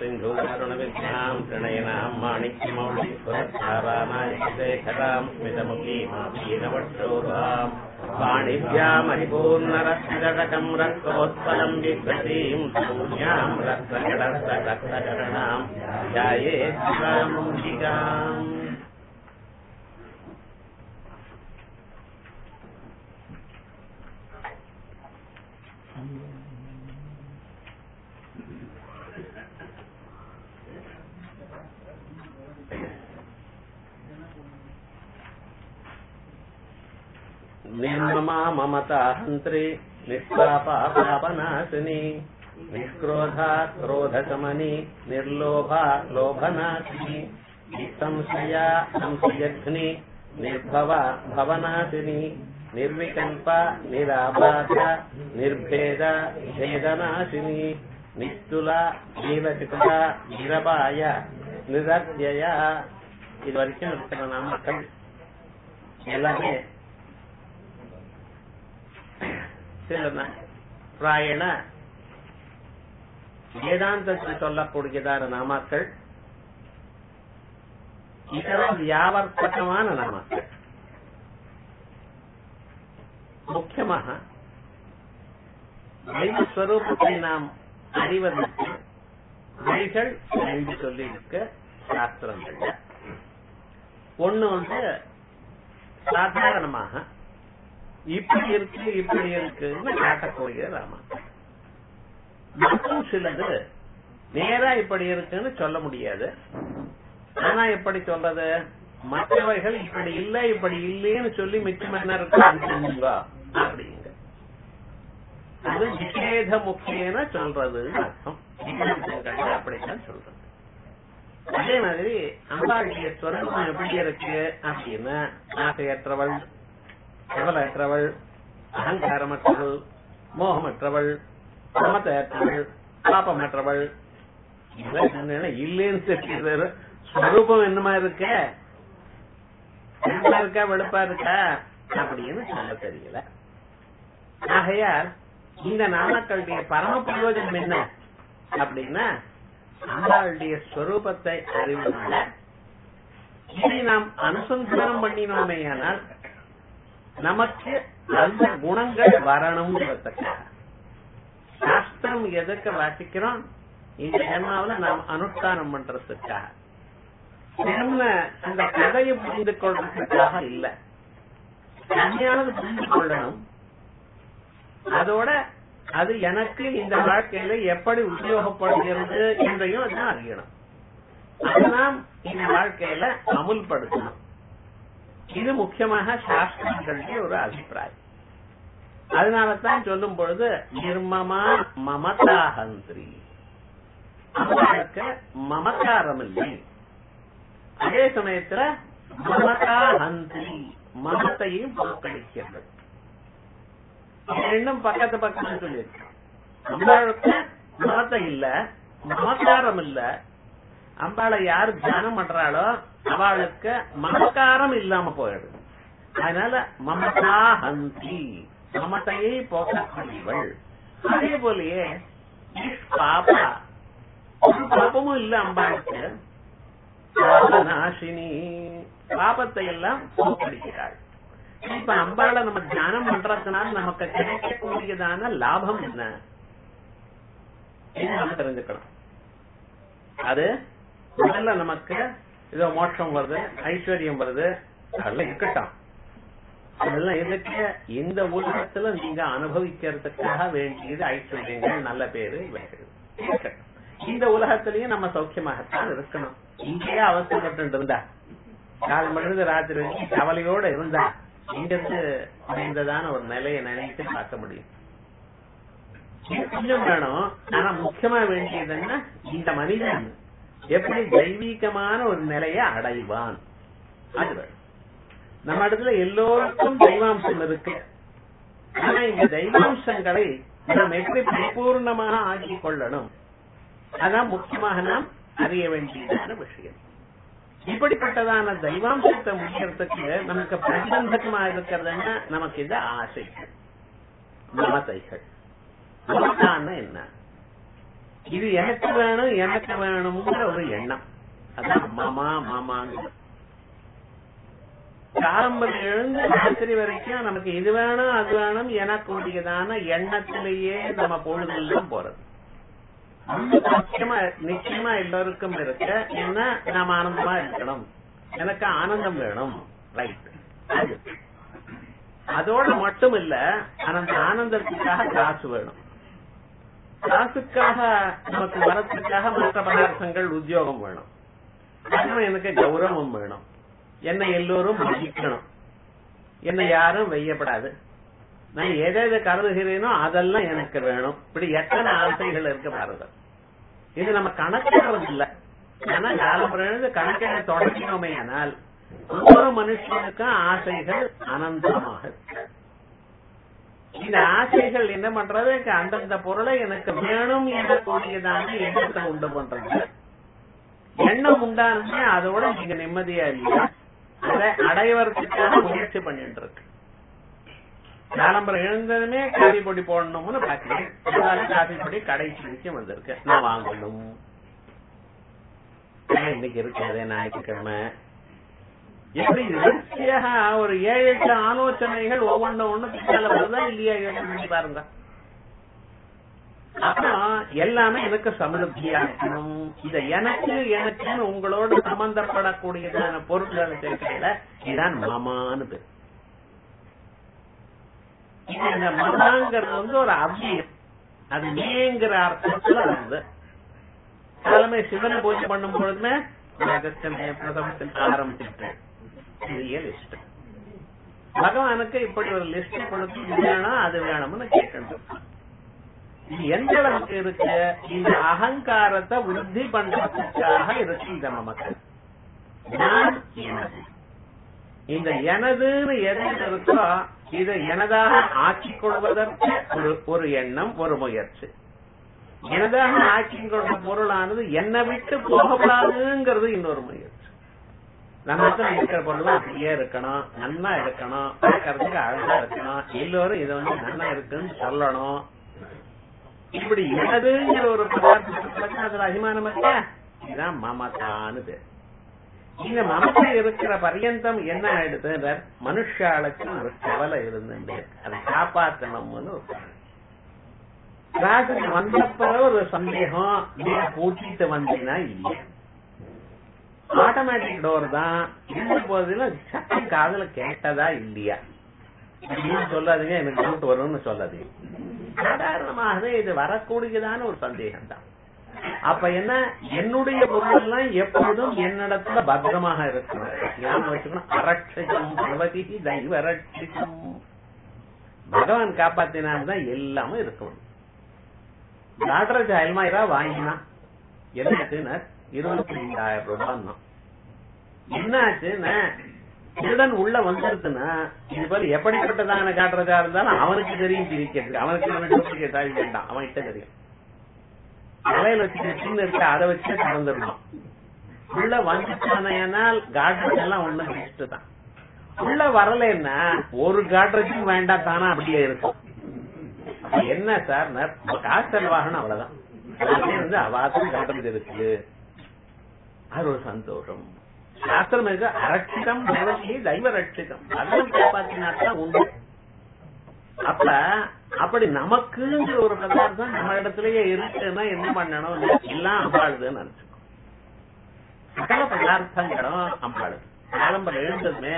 सिन्धुकरुणविद्याम् प्रणयनाम् माणिक्यमौलिपुरस्कारानायकशेखराम् स्मितमुखीमापीनवक्षोभाम् पाणिभ्यामरिपूर्णरक्तजटकम् रक्तोत्पलम् बिभ्रतीम् शून्याम् रक्तजडस्तकर्णकरणाम् ध्यायेत् शिवामुखिकाम् निर्ममा ममता हन्त्री निष्पापा पापनाशिनी निष्क्रोधा क्रोधशमनी निर्लोभा लोभनाशिनी निःसंशया संशयघ्नि निर्भवा भवनाशिनी निर्विकल्पा निराबाधा निर्भेद भेदनाशिनी நிஷ்டுலா நீலசிகுலா நிரபாய நிரத்யா இது வரைக்கும் இருக்கிற நாமக்கள் எல்லாமே சில பிராயண வேதாந்தத்தில் சொல்லக்கூடியதான நாமாக்கள் இதர வியாவர்த்தகமான நாமாக்கள் முக்கியமாக தெய்வஸ்வரூபத்தை நாம் அறிவதற்கு வழிகள் ரெண்டு சொல்லி இருக்க சாஸ்திரங்கள் ஒண்ணு வந்து சாதாரணமாக இப்படி இருக்கு இப்படி இருக்குன்னு காட்டக்கூடிய ராமா மற்றும் சிலது நேரா இப்படி இருக்குன்னு சொல்ல முடியாது ஆனா எப்படி சொல்றது மற்றவர்கள் இப்படி இல்ல இப்படி இல்லைன்னு சொல்லி மிச்சம் என்ன இருக்கு அப்படிங்க அது நிஷேத முக்கியன சொல்றது அர்த்தம் அப்படித்தான் சொல்றது அதே மாதிரி அம்பாளுடைய ஸ்வரூபம் எப்படி இருக்கு அப்படின்னா ஆசையற்றவள் கவலையற்றவள் அகங்காரமற்றவள் மோகமற்றவள் சமத்தையற்றவள் பாப்பமற்றவள் இல்லேன்னு தெரியுது ஸ்வரூபம் என்னமா இருக்க வெளுப்பா இருக்கா வெளுப்பா இருக்கா அப்படின்னு சொல்ல தெரியல ஆகையால் இந்த நாமக்களுடைய பரம பிரயோஜனம் என்ன அப்படின்னா அம்பாளுடைய ஸ்வரூபத்தை அறிவதில்லை இதை நாம் அனுசந்தானம் பண்ணினோமே ஆனால் நமக்கு அந்த குணங்கள் வரணுங்கிறதுக்காக சாஸ்திரம் எதற்கு வாசிக்கிறோம் இந்த ஜென்மாவில நாம் அனுஷ்டானம் பண்றதுக்காக அந்த கதையை புரிந்து கொள்றதுக்காக இல்ல தனியானது புரிந்து கொள்ளணும் அதோட அது எனக்கு இந்த வாழ்க்கையில எப்படி உபயோகப்படுகிறது என்றையும் நான் அறியணும் அது நாம் இந்த வாழ்க்கையில அமுல்படுத்தணும் இது முக்கியமாக சாஸ்திரங்களுடைய ஒரு அபிப்பிராயம் அதனாலதான் சொல்லும் பொழுது நிர்மமா மமதாஹந்திரி அவர்களுக்கு மமக்காரம் இல்லை அதே சமயத்துல மமதாஹந்திரி மமத்தையும் போக்கடிக்கிறது ரெண்டும் பக்கத்து பக்கத்து சொல்லியிருக்கு அம்பாளுக்கு மமத்தை இல்ல மமக்காரம் இல்ல அம்பாளை யாரு தியானம் பண்றாளோ அவளுக்கு மமக்காரம் இல்லாம போயிடுது அதனால மமதா ஹந்தி மமத்தையை போக்கக்கூடியவள் அதே போலயே பாப்பா ஒரு பாப்பமும் இல்ல அம்பாளுக்கு நாசினி பாபத்தை எல்லாம் போக்கடிக்கிறாள் இப்ப அம்பாளை நம்ம தியானம் பண்றதுனால நமக்கு கிடைக்கக்கூடியதான லாபம் என்ன நம்ம தெரிஞ்சுக்கணும் அது முதல்ல நமக்கு ஏதோ மோட்சம் வருது ஐஸ்வர்யம் வருது அதெல்லாம் இருக்கட்டும் அதெல்லாம் எதுக்கு இந்த உலகத்துல நீங்க அனுபவிக்கிறதுக்காக வேண்டியது ஐஸ்வர்யங்கள் நல்ல பேரு இவைகள் இந்த உலகத்திலயும் நம்ம சௌக்கியமாகத்தான் இருக்கணும் இங்கேயே அவசரப்பட்டு இருந்தா காலை மணிந்து ராத்திரி வரைக்கும் கவலையோட இருந்தா இங்கிருந்து அமைந்ததான ஒரு நிலையை நினைத்து பார்க்க முடியும் கொஞ்சம் வேணும் ஆனா முக்கியமா வேண்டியது என்ன இந்த மனிதன் எப்படி தெய்வீகமான ஒரு நிலையை அடைவான் அது வேணும் நம்ம இடத்துல எல்லோருக்கும் தெய்வாம்சம் இருக்கு ஆனா இந்த தெய்வாம்சங்களை நாம் எப்படி பரிபூர்ணமாக ஆக்கிக் கொள்ளணும் அதான் முக்கியமாக நாம் அறிய வேண்டியதான விஷயம் இப்படிப்பட்டதான தெய்வாம்சத்தை முடிக்கிறதுக்கு நமக்கு பிரதிபந்தகமா இருக்கிறதுன்னா நமக்கு இந்த ஆசைகள் மமதைகள் மமதான்னு என்ன இது எனக்கு வேணும் எனக்கு வேணுங்கிற ஒரு எண்ணம் அதான் மாமா மாமாங்க காலம்பரம் எழுந்து ராத்திரி வரைக்கும் நமக்கு இது வேணும் அது வேணும் எனக்கூடியதான எண்ணத்திலேயே நம்ம பொழுதெல்லாம் போறது நிச்சயமா நிச்சயமா எல்லோருக்கும் இருக்கு என்ன நாம ஆனந்தமா இருக்கணும் எனக்கு ஆனந்தம் வேணும் ரைட் அதோட மட்டும் இல்ல அந்த ஆனந்தத்துக்காக காசு வேணும் காசுக்காக நமக்கு வரத்துக்காக மற்ற பதார்த்தங்கள் உத்தியோகம் வேணும் அதுவும் எனக்கு கௌரவம் வேணும் என்னை எல்லோரும் மதிக்கணும் என்னை யாரும் வெய்யப்படாது நான் எதை எதை கருதுகிறேனோ அதெல்லாம் எனக்கு வேணும் இப்படி எத்தனை ஆசைகள் இருக்கு பாருங்க இது நம்ம கணக்கிடுறது இல்ல ஆனா காலம்புறது கணக்கிட தொடங்கினோமே ஆனால் ஒவ்வொரு மனுஷனுக்கும் ஆசைகள் அனந்தமாக இருக்கு இந்த ஆசைகள் என்ன பண்றது அந்தந்த பொருளை எனக்கு வேணும் என்ற கூடியதான எண்ணத்தை உண்டு பண்றது எண்ணம் உண்டானே அதோட நீங்க நிம்மதியா இல்லையா அதை அடைவதற்காக முயற்சி பண்ணிட்டு இருக்கு காலம்பரம் எழுந்ததுமே காஃபி பொடி போடணும்னு பாக்கிறேன் காஃபி பொடி கடைசி நிச்சயம் வந்திருக்கு நான் வாங்கணும் இன்னைக்கு இருக்காது ஞாயிற்றுக்கிழமை எப்படி வரிசையாக ஒரு ஏழு எட்டு ஆலோசனைகள் ஒவ்வொன்னு ஒண்ணு பின்னால வருதா இல்லையா யோசனை பாருங்க அப்புறம் எல்லாமே எனக்கு சமருத்தியா இருக்கணும் இத எனக்கு எனக்குன்னு உங்களோட சம்பந்தப்படக்கூடியதான பொருட்களை சேர்க்கல இதான் மாமான்னு பேர் இந்த மமாங்கிறது வந்து ஒரு அவ்வியம் அது மேங்கிற அர்த்தத்துல வருது காலமே சிவனை பூஜை பண்ணும் பொழுதுமே பிரதமத்தில் ஆரம்பிச்சுட்டேன் பெரிய லிஸ்ட் பகவானுக்கு இப்படி ஒரு லிஸ்ட் கொடுத்து இது வேணும் அது வேணும்னு கேட்கணும் இது எந்த அளவுக்கு இருக்கு இந்த அகங்காரத்தை விருத்தி பண்றதுக்காக இருக்கு இந்த நமக்கு நான் எனது இந்த எனதுன்னு எது இருக்கோ இதை எனதாக ஆக்கிக் கொள்வதற்கு ஒரு ஒரு எண்ணம் ஒரு முயற்சி எனதாக ஆக்கிக் கொண்ட பொருளானது என்னை விட்டு போகக்கூடாதுங்கிறது இன்னொரு முயற்சி நமக்கு இருக்கிற பொருள் அப்படியே இருக்கணும் நன்னா இருக்கணும் பார்க்கறதுக்கு அழகா இருக்கணும் எல்லோரும் இதை வந்து நன்னா இருக்குன்னு சொல்லணும் இப்படி எனதுங்கிற ஒரு பதார்த்தத்துக்கு அதுல அபிமானம் இருக்கா இதுதான் மமதான்னு பேர் இந்த மமத்தை இருக்கிற பர்யந்தம் என்ன ஆயிடுது மனுஷாளுக்கு ஒரு கவலை இருந்துட்டு அதை காப்பாற்றணும்னு ஒரு கிளாஸுக்கு வந்தப்ப ஒரு சந்தேகம் நீ பூட்டிட்டு வந்தீங்கன்னா இல்லையா ஆட்டோமேட்டிக் டோர் தான் இருந்த போதிலும் சத்தம் காதுல கேட்டதா இல்லையா அப்படின்னு சொல்லாதீங்க எனக்கு டவுட் வரும்னு சொல்லாதீங்க சாதாரணமாக இது வரக்கூடியதான ஒரு சந்தேகம் தான் அப்ப என்ன என்னுடைய பொருள் எல்லாம் எப்பொழுதும் என்னிடத்துல பத்திரமாக இருக்கணும் ஞாபகம் வச்சுக்கணும் அரட்சகம் பகவதி தெய்வ ரட்சிகம் பகவான் காப்பாத்தினால்தான் எல்லாமே இருக்கணும் டாக்டர் அல்மாயிரா வாங்கினா எதுக்குன்னு இருபத்தி ரெண்டாயிரம் ரூபாய் என்னாச்சுன்னா திருடன் உள்ள வந்துருச்சுன்னா இது போல எப்படிப்பட்டதான காட்டுறதா இருந்தாலும் அவனுக்கு தெரியும் பிரிக்கிறது அவனுக்கு தாய் வேண்டாம் அவன்கிட்ட தெரியும் தலையில வச்சுட்டு சின்ன இருக்கு அதை வச்சு திறந்துடணும் உள்ள வந்துட்டானால் காட்ரேஜ் எல்லாம் ஒண்ணு பெஸ்ட் தான் உள்ள வரலன்னா ஒரு காட்ரேஜும் வேண்டாம் தானா அப்படியே இருக்கும் என்ன சார் காசல் வாகனம் அவ்வளவுதான் வந்து அவாசம் காட்டுறது இருக்கு அது ஒரு சந்தோஷம் சாஸ்திரம் இருக்கு அரட்சிதம் பகவதி தெய்வ ரட்சிதம் அதெல்லாம் காப்பாத்தினாத்தான் உண்டு அப்ப அப்படி நமக்குங்கிற ஒரு பதார்த்தம் நம்ம இடத்துலயே இருக்குன்னா என்ன பண்ணணும் எல்லாம் அம்பாளுதுன்னு நினைச்சுக்கோ சகல பதார்த்தங்களும் அம்பாளு ஆரம்பம் எழுந்ததுமே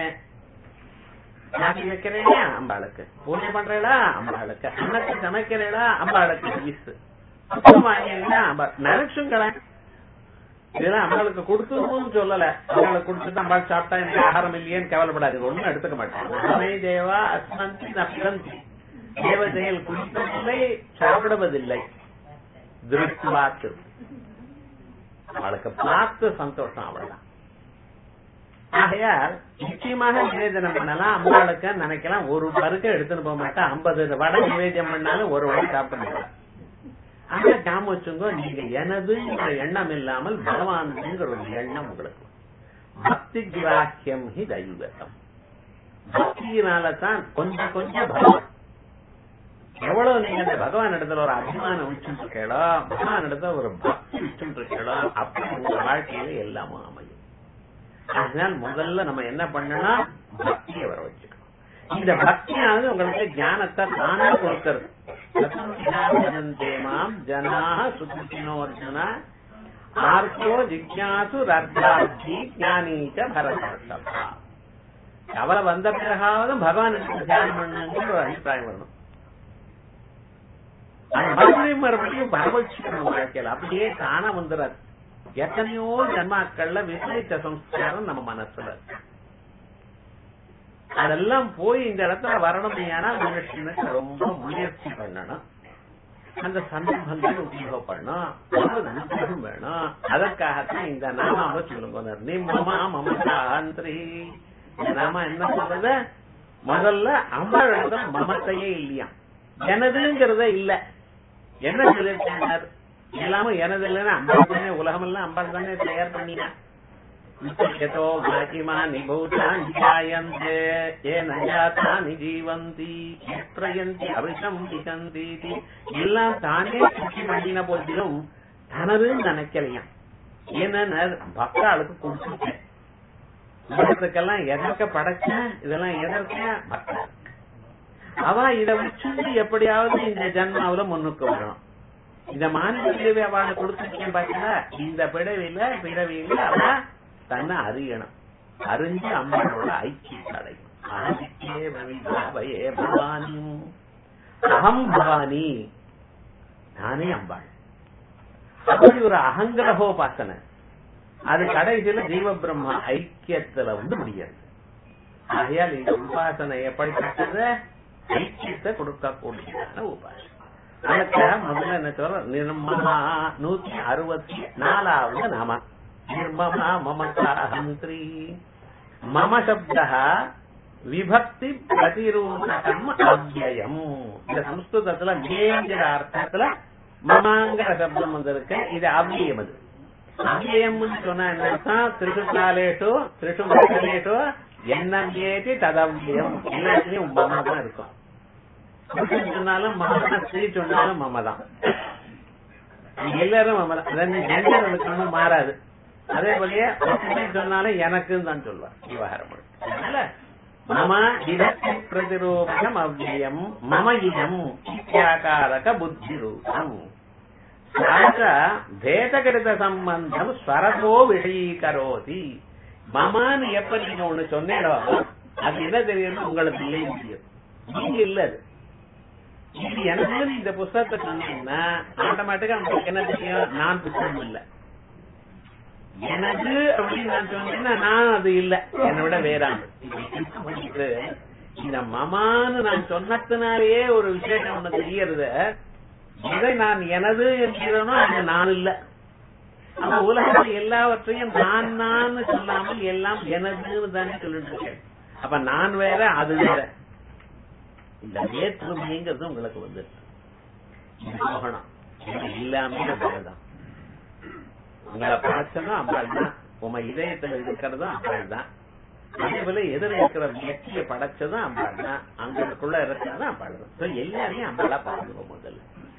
காஃபி வைக்கிறேனா அம்பாளுக்கு பூஜை பண்றீங்களா அம்பாளுக்கு அன்னத்தை சமைக்கிறீங்களா அம்பாளுக்கு வீசு வாங்கினா அம்பா நினைச்சுங்களேன் இதெல்லாம் அம்பாளுக்கு கொடுத்துருன்னு சொல்லல அம்பாளுக்கு கொடுத்துட்டு அம்பாள் சாப்பிட்டா எனக்கு ஆகாரம் இல்லையேன்னு கவலைப்படாது ஒண்ணும் எடுத்துக்க மாட்டேன் தேவா அஸ்மந்தி நப்தந்தி தேவதைகள் குடிப்பதில்லை சாப்பிடுவதில்லை திருஷ்டுவாக்கு அவளுக்கு பார்த்து சந்தோஷம் அவ்வளவுதான் ஆகையால் நிச்சயமாக நிவேதனம் பண்ணலாம் அம்பாளுக்கு நினைக்கலாம் ஒரு பருக்க எடுத்துன்னு போக மாட்டா ஐம்பது வடை நிவேதனம் பண்ணாலும் ஒரு வடை சாப்பிட மாட்டா ஆனா ஞாபகம் வச்சுங்க நீங்க எனதுங்கிற எண்ணம் இல்லாமல் பகவான்ங்கிற ஒரு எண்ணம் உங்களுக்கு பக்தி கிராக்கியம் ஹி தெய்வத்தம் பக்தியினால தான் கொஞ்சம் கொஞ்சம் பகவான் எவ்வளவு நீங்க அந்த பகவான் இடத்துல ஒரு அபிமானம் வச்சுட்டு இருக்கீங்களோ பகவான் இடத்துல ஒரு பக்தி வச்சுட்டு இருக்கீங்களோ அப்படி உங்க வாழ்க்கையில எல்லாமும் அமையும் அதனால முதல்ல நம்ம என்ன பண்ணணும் பக்தியை வர வச்சுக்கணும் இந்த பக்தியானது உங்களுக்கு ஞானத்தை தானே கொடுக்கிறது மாம் ஜனாக சுத்தினோ அர்ஜுனா ஆர்த்தோ ஜிக்யாசு ரத்தார்த்தி ஞானீச்ச பரதர்ஷபா கவலை வந்த பிறகாவது பகவான் தியானம் பண்ணுங்கிற ஒரு அபிப்பிராயம் வரணும் அது மறுபடியும் மறுபடியும் வரவழைச்சுக்கணும் வாழ்க்கையில அப்படியே தானா வந்துடாது எத்தனையோ ஜன்மாக்கள்ல விசேஷ சம்ஸ்காரம் நம்ம மனசுல இருக்கு. அதெல்லாம் போய் இந்த இடத்துல வரணும் ஏன்னா மனுஷனுக்கு ரொம்ப முயற்சி பண்ணணும் அந்த சந்தர்ப்பங்கள் உபயோகப்படணும் ஒரு நிச்சயம் வேணும் அதற்காகத்தான் இந்த நாமாவை சொல்லுங்க நிம்மமா மமதாந்திரி இந்த நாம என்ன சொல்றது முதல்ல அம்பாள் இடத்துல மமத்தையே இல்லையா எனதுங்கிறதே இல்ல என்ன சொல்லியிருக்காங்க எல்லாமே எனது இல்லைன்னா அம்பாள் தானே உலகம் எல்லாம் அம்பாள் தானே தயார் பண்ணினா யதோ மாகிமானி பூதானி ஜாயந்தே ஏன ஜாதானி ஜீவந்தி பிரயந்தி அவிஷம் திகந்தி எல்லாம் தானே சுற்றி பண்ணின போதிலும் தனதுன்னு நினைக்கலையாம் ஏன்னா பக்தாளுக்கு கொடுத்துட்டேன் உலகத்துக்கெல்லாம் எதற்க படைச்ச இதெல்லாம் எதற்க பக்தர் அவ இத வச்சு எப்படியாவது இந்த ஜன்மாவில முன்னுக்கு வரணும் இந்த மாநில பிறவி அவளை கொடுத்துருக்கேன் பாத்தீங்களா இந்த பிறவியில பிறவியில அவ தன்னை அறியணும் அறிஞ்சு அம்மாவோட ஐக்கியம் அடையும் ஆதித்யே பவிதாபயே பவானி அகம் பவானி நானே அம்பாள் அப்படி ஒரு அகங்கிரகோபாசனை அது கடைசியில ஜீவ பிரம்மா ஐக்கியத்துல வந்து முடியாது ஆகையால் இந்த உபாசனை எப்படிப்பட்டது ஐக்கியத்தை கொடுக்கக்கூடியதான உபாசனை அதுக்கு முதல்ல என்ன சொல்ற நிர்மமா நூத்தி அறுபத்தி நாலாவது நாம நிர்மமா மமதாஹந்திரி மம சப்தா விபக்தி பிரதிரூபகம் அவ்யயம் இந்த சம்ஸ்கிருதத்துல மேங்கிற அர்த்தத்துல மமாங்கிற சப்தம் வந்திருக்கு இது அவ்வியம் அது அவ்வியம்னு சொன்னா என்ன திரிசு காலேஷு திரிசு மண்டலேஷு என்ன ஏற்றி ததவ்யம் எல்லாத்துலயும் மமா தான் இருக்கும் புருஷன் சொன்னாலும் மமதா ஸ்திரீ சொன்னாலும் மமதான் எல்லாரும் மமதான் அதாவது ஜெண்டர் இருக்கணும் மாறாது அதே போலயே ஒருத்தன் சொன்னாலும் எனக்குன்னு தான் சொல்லுவார் விவகாரம் அதனால மம இதற்கு பிரதிரூபம் அவ்வியம் மம இதம் இத்தியாகாரக புத்தி ரூபம் சாக பேதகரித சம்பந்தம் ஸ்வரதோ விஷயீகரோதி மமான்னு எப்ப நீங்க ஒண்ணு சொன்னீங்களோ அது என்ன தெரியும் உங்களுக்கு இல்லை தெரியும் நீங்க இல்ல அது இது எனக்கு இந்த புஸ்தகத்தை சொன்னீங்கன்னா ஆட்டோமேட்டிக்கா உங்களுக்கு என்ன தெரியும் நான் புத்தகம் இல்ல எனக்கு அப்படின்னு நான் சொன்னீங்கன்னா நான் அது இல்ல என்னை விட வேறாண்டு இந்த மமான்னு நான் சொன்னதுனாலேயே ஒரு விசேஷம் ஒண்ணு தெரியறது இதை நான் எனது என்கிறனோ அது நான் இல்ல அந்த உலகத்தில் எல்லாவற்றையும் நான் நான் சொல்லாமல் எல்லாம் எனதுன்னு தானே சொல்லிட்டு இருக்கேன் அப்ப நான் வேற அது வேற இந்த வேற்றுமைங்கிறது உங்களுக்கு வந்து போகணும் இது இல்லாம வேறதான் உங்களை படைச்சதும் அம்பாள் தான் உங்க இதயத்துல இருக்கிறதும் அம்பாள் தான் அதே போல எதிர இருக்கிற வெற்றியை படைச்சதும் அம்பாள் தான் அங்களுக்குள்ள இருக்கிறதும் அம்பாள் தான் So, எல்லாரையும் அம்பாளா பார்த்துக்கோ முதல்ல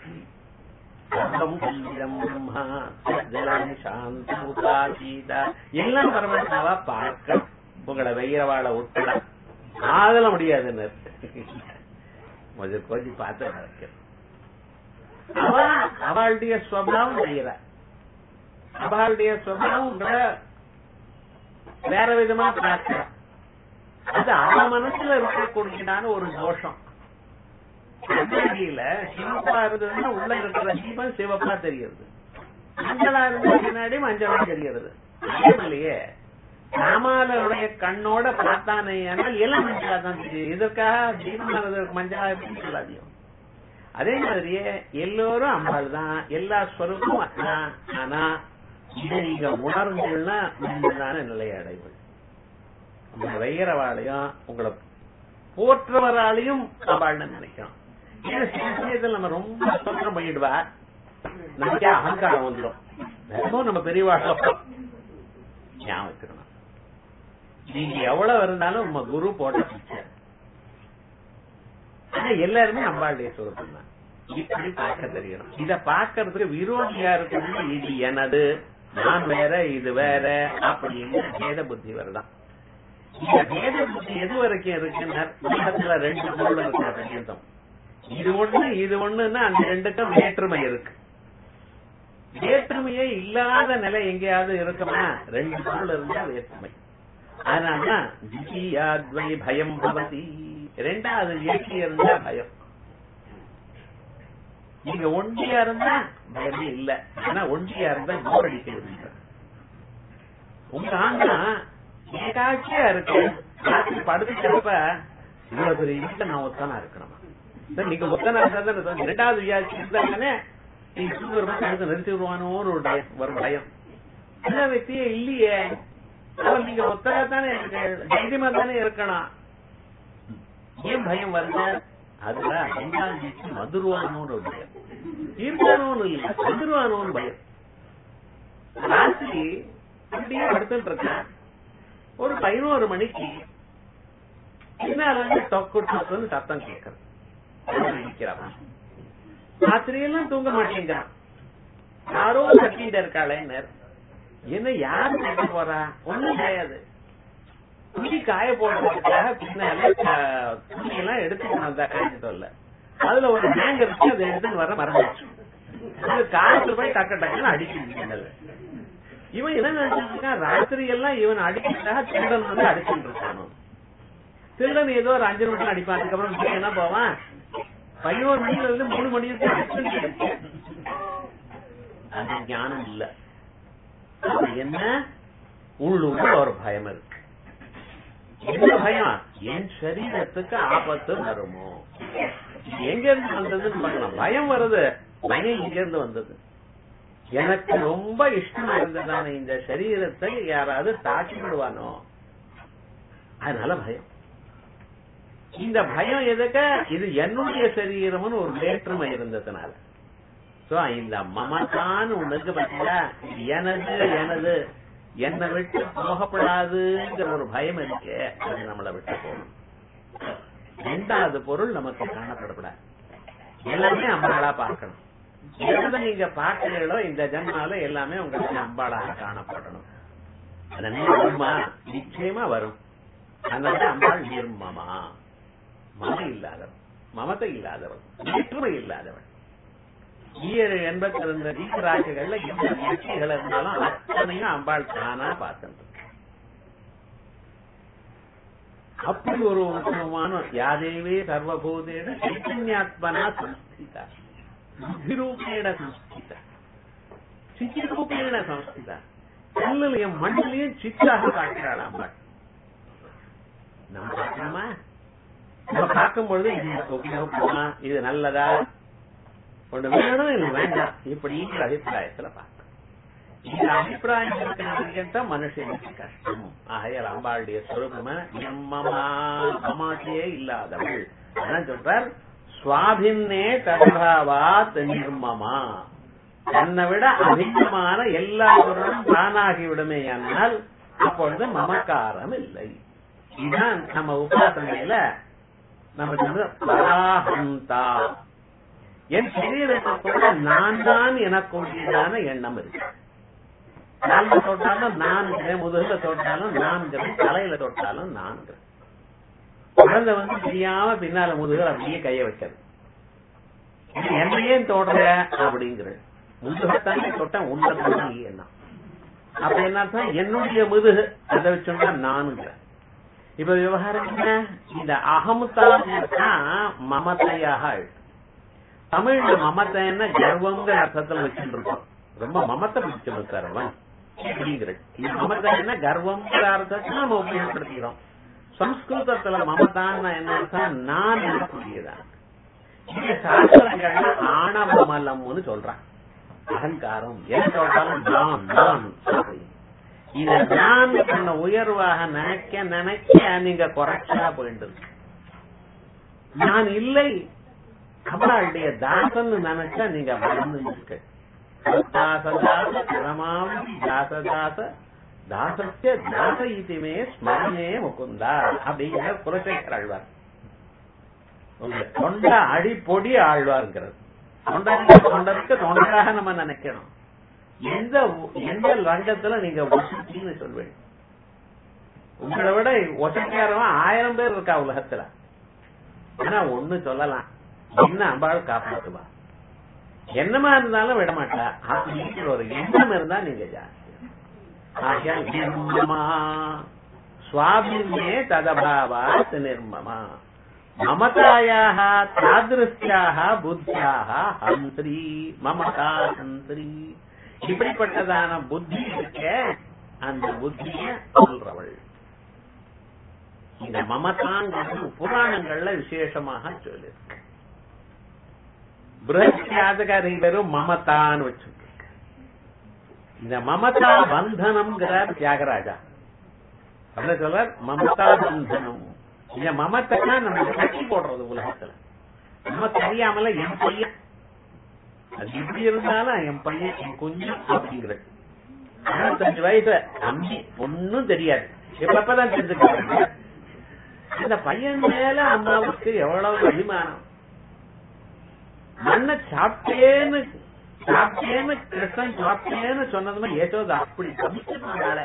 கல்விடம் பிரம்மா சஜ்ஜனம் சாந்தம் உபாசீதா எல்லாம் பரமாத்மாவா பார்க்க உங்களை வெயிறவாழ உட்பட ஆதல முடியாதுன்னு முதல் கொஞ்சம் பார்த்து நடக்கிறது அவ அவளுடைய ஸ்வபாவம் செய்யற அவளுடைய ஸ்வபாவம் உங்களை வேற விதமா பார்க்கிற அது அவ மனசுல இருக்கக்கூடியதான ஒரு தோஷம் கண்ணாடியில சிவப்பா இருந்ததுன்னா உள்ள இருக்கிற தீபம் சிவப்பா தெரியுது மஞ்சளா இருந்த பின்னாடி மஞ்சளா தெரியுது இல்லையே ராமாலனுடைய கண்ணோட பார்த்தானே எல்லாம் மஞ்சளா தான் தெரியும் இதற்காக தீபமானது மஞ்சளா எப்படி சொல்லாதியும் அதே மாதிரியே எல்லோரும் அம்பாள் தான் எல்லா ஸ்வரூபமும் அதான் ஆனா இதை நீங்க உணர்ந்தீங்கன்னா நீங்களான நிலையை அடைவது உங்களை வைகிறவாளையும் உங்களை போற்றவராலையும் அம்பாள்னு நினைக்கிறோம் ஏன்னா சில சமயத்தில் நம்ம ரொம்ப சுதந்திரம் பண்ணிடுவா நமக்கே அகங்காரம் வந்துடும் வெறும் நம்ம பெரியவாழ ஞாபகம் வச்சுக்கணும் நீங்க எவ்வளவு இருந்தாலும் உங்க குரு போட்ட பிச்சை ஆனா எல்லாருமே நம்மளுடைய சுரூபம் தான் இப்படி பார்க்க தெரியணும் இத பாக்குறதுக்கு விரோதியா இருக்கிறது இது எனது நான் வேற இது வேற அப்படின்னு பேத புத்தி வருதான் இந்த பேத புத்தி எது வரைக்கும் இருக்குன்னா உலகத்துல ரெண்டு பொருள் இருக்கு பர்யந்தம் இது ஒண்ணு இது ஒண்ணுன்னா அந்த ரெண்டுக்கும் வேற்றுமை இருக்கு வேற்றுமையே இல்லாத நிலை எங்கேயாவது இருக்குமா ரெண்டு பொருள் இருந்தா வேற்றுமை அதனாலதான் திசியாத்வை பயம் பவதி ரெண்டாவது இயற்கை இருந்தா பயம் நீங்க ஒண்டியா இருந்தா பயமே இல்ல ஆனா ஒண்டியா இருந்தா போர் அடிக்க உங்க ஆண்டா ஏகாட்சியா இருக்கு ராத்திரி படுத்துக்கிறப்ப இவ்வளவு பெரிய வீட்டுல நான் ஒத்தனா இருக்கணுமா சரி, நீங்க ஒத்தனா இருந்தா தானே இரண்டாவது வியாதி இருந்தாங்கன்னே நீங்க தூங்குற அடுத்து நிறுத்தி விடுவானோன்னு ஒரு பயம், ஒரு பயம் அந்த വ്യക്തിயே இல்லையே அவன் நீங்க ஒத்தரா தானே இருக்கு தைரியமா தானே இருக்கணும் ஏன் பயம் வருது அதுல ரெண்டாம் வீட்டு மதுருவானோன்னு ஒரு பயம் இருக்கானோன்னு இல்ல மதுருவானோன்னு பயம் ராத்திரி அப்படியே படுத்துட்டு இருக்கேன் ஒரு பதினோரு மணிக்கு பின்னால இருந்து டொக்கு டொக்குன்னு சத்தம் கேட்கறது நிக்கிறான் ராத்திரியெல்லாம் தூங்க மாட்டேங்கிறான் யாரோ கட்டிட்டு இருக்காளே என்ன யாரு கேட்க போறா ஒண்ணும் கிடையாது துணி காய போடுறதுக்காக பின்னால அஹ், துணி எல்லாம் எடுத்துட்டு வந்தா காய்ச்சிட்டு வரல அதுல ஒரு ஹேங் இருக்கு அதை எடுத்துட்டு வர மறந்துச்சு அது காய்ச்சல் போய் டக்கு டக்குன்னு அடிக்கிட்டு இவன் என்ன நினைச்சிட்டு இருக்கான் ராத்திரி எல்லாம் இவன் அடிக்கிறதாக திருடன் வந்து அடிச்சுட்டு இருக்கானோ திருடன் ஏதோ ஒரு அஞ்சு நிமிஷம் அடிப்பான் அதுக்கப்புறம் வீட்டுக்கு என்ன போவான் பதினோரு மணில இருந்து மூணு மணி வரைக்கும் அடிச்சுட்டு இருக்கான். அது ஞானம் இல்ல அது என்ன உள்ளுக்குள்ள ஒரு பயம் இருக்கு என்ன பயம் என் சரீரத்துக்கு ஆபத்து வருமோ இது எங்க இருந்து வந்ததுன்னு பார்க்கலாம் பயம் வருது பயம் இங்க இருந்து வந்தது எனக்கு ரொம்ப இஷ்டம் இருந்ததான இந்த சரீரத்தை யாராவது தாக்கி விடுவானோ அதனால பயம் இந்த பயம் எதுக்க இது என்னுடைய சரீரம்னு ஒரு வேற்றுமை இருந்ததுனால சோ இந்த மமதான் ஒண்ணுக்கு பார்த்தீங்களா இது எனது எனது என்னை விட்டு போகப்படாதுங்கிற ஒரு பயம் இருக்கு அது நம்மளை விட்டு போகணும் ரெண்டாவது பொருள் நமக்கு காணப்படக்கூடாது எல்லாமே அம்பாளா பார்க்கணும் எதை நீங்க பார்க்கிறீங்களோ இந்த ஜன்மால எல்லாமே உங்களுக்கு அம்பாளாக காணப்படணும் அதனால வருமா நிச்சயமா வரும் அதனால அம்பாள் நிர்மமா மம இல்லாதவன் மமதை இல்லாதவன் வேற்றுமை இல்லாதவன் ஈரேழு எண்பத்தி ரெண்டு ஜீவராசிகள்ல எந்த முயற்சிகள் இருந்தாலும் அத்தனையும் அம்பாள் தானா பார்த்துட்டு அப்படி ஒரு உத்தமமான யாதேவே சர்வபூதேன சைத்தன்யாத்மனா சம்ஸ்திதா புத்திரூபேண சம்ஸ்திதா சித்திரூபேண சம்ஸ்திதா கல்லுலையும் மண்ணிலையும் சித்தாக காட்டுறாள் அம்பாள் நம்ம பார்க்கணுமா நம்ம பார்க்கும் பொழுது இது உபயோகம் போனா இது நல்லதா ஒண்ணு வேணும் இது வேண்டாம் இப்படிங்கிற அபிப்பிராயத்துல பார்க்கணும் இந்த அபிப்பிராயம் இருக்கிறது மனுஷனுக்கு கஷ்டம் ஆகையால் அம்பாளுடைய சுரூபமா நிம்மமா சமாசியே இல்லாதவள் அதான் சொல்றார் சுவாபின்னே தர்பாவாத் நிர்மமா தன்னை விட அதிகமான எல்லா பொருளும் தானாகி விடுமே ஆனால் அப்பொழுது மமக்காரம் இல்லை இதுதான் நம்ம உபாசனையில நம்ம சொல்ற பராஹந்தா என் சரீரத்துக்குள்ள நான் தான் எனக்குரியதான எண்ணம் இருக்கு கால்ல தொட்டாலும் நான் முதுகுல தொட்டாலும் நான் தலையில தொட்டாலும் நான் குழந்தை வந்து தெரியாம பின்னால முதுகுல அப்படியே கைய வைக்கிறது இது என்னையே தொடுற அப்படிங்கிற முதுகத்தானே தொட்ட உன்ன எண்ணம் அப்ப என்ன அர்த்தம்? என்னுடைய முதுகு அதை வச்சோம்னா நானுங்கிற இப்ப விவகாரம் என்ன இந்த அகமுத்தான் மமத்தையாக ஆயிடுச்சு தமிழ்ல மமத்தைன்னா கர்வங்கிற அர்த்தத்துல வச்சுட்டு இருக்கோம் ரொம்ப மமத்தை பிடிச்சிருக்காரு அவன் அப்படிங்கிறது இந்த மமத்தைன்னா கர்வங்கிற அர்த்தத்தை நாம உபயோகப்படுத்திக்கிறோம் சம்ஸ்கிருதத்துல மமதான்னா என்ன அர்த்தம் நான் எனக்குரியதான் இந்த சாஸ்திரங்கள்ல ஆணவமலம்னு சொல்றான் அகங்காரம் எது சொல்றாலும் நான் நான் அப்படின்னு. இத நான் பண்ண உயர்வாக நினைக்க நினைக்க நீங்க குறைச்சா போயிட்டு இருக்கு. நான் இல்லை அவளுடைய தாசன் நினைச்சா நீங்க வளர்ந்து இருக்கு தாசதாச கிரமாம் தாசதாச தாசஸ்ய தாச இதுமே ஸ்மரணே முகுந்தா அப்படிங்கிற குலசேகர் ஆழ்வார் உங்க தொண்ட அடிப்பொடி ஆழ்வார்ங்கிறது தொண்டை தொண்டருக்கு தொண்டராக நம்ம நினைக்கணும் எந்த எந்த ரங்கத்துல நீங்க வசதின்னு சொல்வேன் உங்களை விட ஒசைக்காரவன் ஆயிரம் பேர் இருக்கா உலகத்துல ஆனா ஒண்ணு சொல்லலாம் என்ன அம்பாள் காப்பாத்துவா என்னமா இருந்தாலும் விட மாட்டா அப்படிங்கிற ஒரு எண்ணம் இருந்தா நீங்க ஜாஸ்தி ஆகையால் நிர்மமா சுவாமியே ததபாவாத் நிர்மமா மமதாயாக தாதிருஷ்யாக புத்தியாக ஹந்திரி மமதா ஹந்திரி இப்படிப்பட்டதான புத்தி இருக்க அந்த புத்திய சொல்றவள் இந்த மமதாங்கிறது புராணங்கள்ல விசேஷமாக சொல்லிருக்கு பிரஹ்யாதகாரி வெறும் மமதான்னு வச்சிருக்கு இந்த மமதா பந்தனம்ங்கிறார் தியாகராஜா என்ன சொல்றார் மமதா பந்தனம் இந்த மமத்தைனா நம்ம கட்டி போடுறது உலகத்துல நம்ம தெரியாமல என் பையன் அது இப்படி இருந்தாலும் என் பையன் என் குஞ்சு அப்படிங்கிறது அறுபத்தஞ்சு வயசு தம்பி ஒன்னும் தெரியாது எப்பப்பதான் தெரிஞ்சுக்கிறாங்க இந்த பையன் மேல அம்மாவுக்கு எவ்வளவு அபிமானம் மண்ணை சாப்பிட்டேன்னு சாப்பிட்டேன்னு கிருஷ்ணன் சாப்பிட்டேன்னு சொன்னதுமே ஏசோதா அப்படி தவிச்சுனால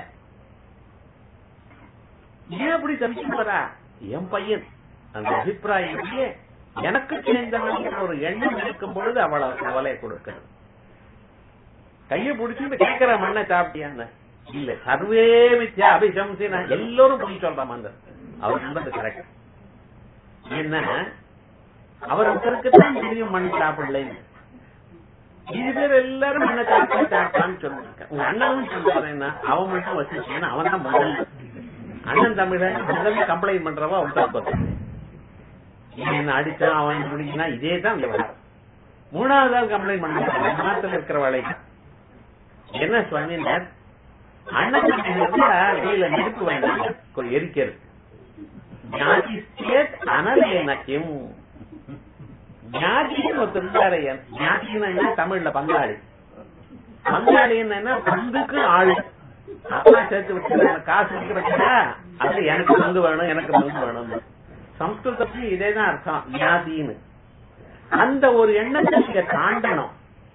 ஏன் அப்படி தவிச்சு போறா என் பையன் அந்த அபிப்பிராயத்திலே எனக்கு சேர்ந்தவன் ஒரு எண்ணம் இருக்கும் பொழுது அவ்வளவு கவலை கொடுக்கணும் கைய பிடிச்சிட்டு கேட்கிற மண்ணை சாப்பிட்டியான்னு இல்ல சர்வே மித்யா அபிசம்சினா எல்லோரும் போய் சொல்றான் அந்த அவர் சொன்னது கரெக்ட் என்ன அவர் ஒருத்தருக்கு தான் தெரியும் மண் சாப்பிடலைன்னு இது பேர் எல்லாரும் மண்ணை சாப்பிட்டா சாப்பிட்டான்னு சொல்லிருக்க உங்க அண்ணனும் சொல்றாருன்னா அவன் மட்டும் வச்சுச்சுன்னா அவன் தான் முதல்ல அண்ணன் தமிழன் முதல்ல கம்ப்ளைண்ட் பண்றவா ஒருத்தர் என்ன அடிச்சான் அவன் முடிஞ்சுனா இதே தான் விவகாரம் மூணாவது கம்ப்ளைண்ட் பண்றான் மாத்துல இருக்கிற வேலை என்ன சொன்னீங்க அண்ணன் கீழே நெருப்பு வேண்டாம் எரிக்கிறது ஞாதி ஸ்டேட் அனலேனக்கும் ஞாதின்னு ஒருத்தர் இருந்தாரு ஞாதின்னு என்ன தமிழ்ல பங்காளி பங்காளி என்ன பங்குக்கு ஆளு அப்பா சேர்த்து வச்சு காசு இருக்கிறா அது எனக்கு பங்கு வேணும் எனக்கு பங்கு வேணும் சம்ஸ்கிருதத்துக்கு இதேதான் அர்த்தம் ஞாதின்னு அந்த ஒரு எண்ணத்தை நீங்க தாண்டணும்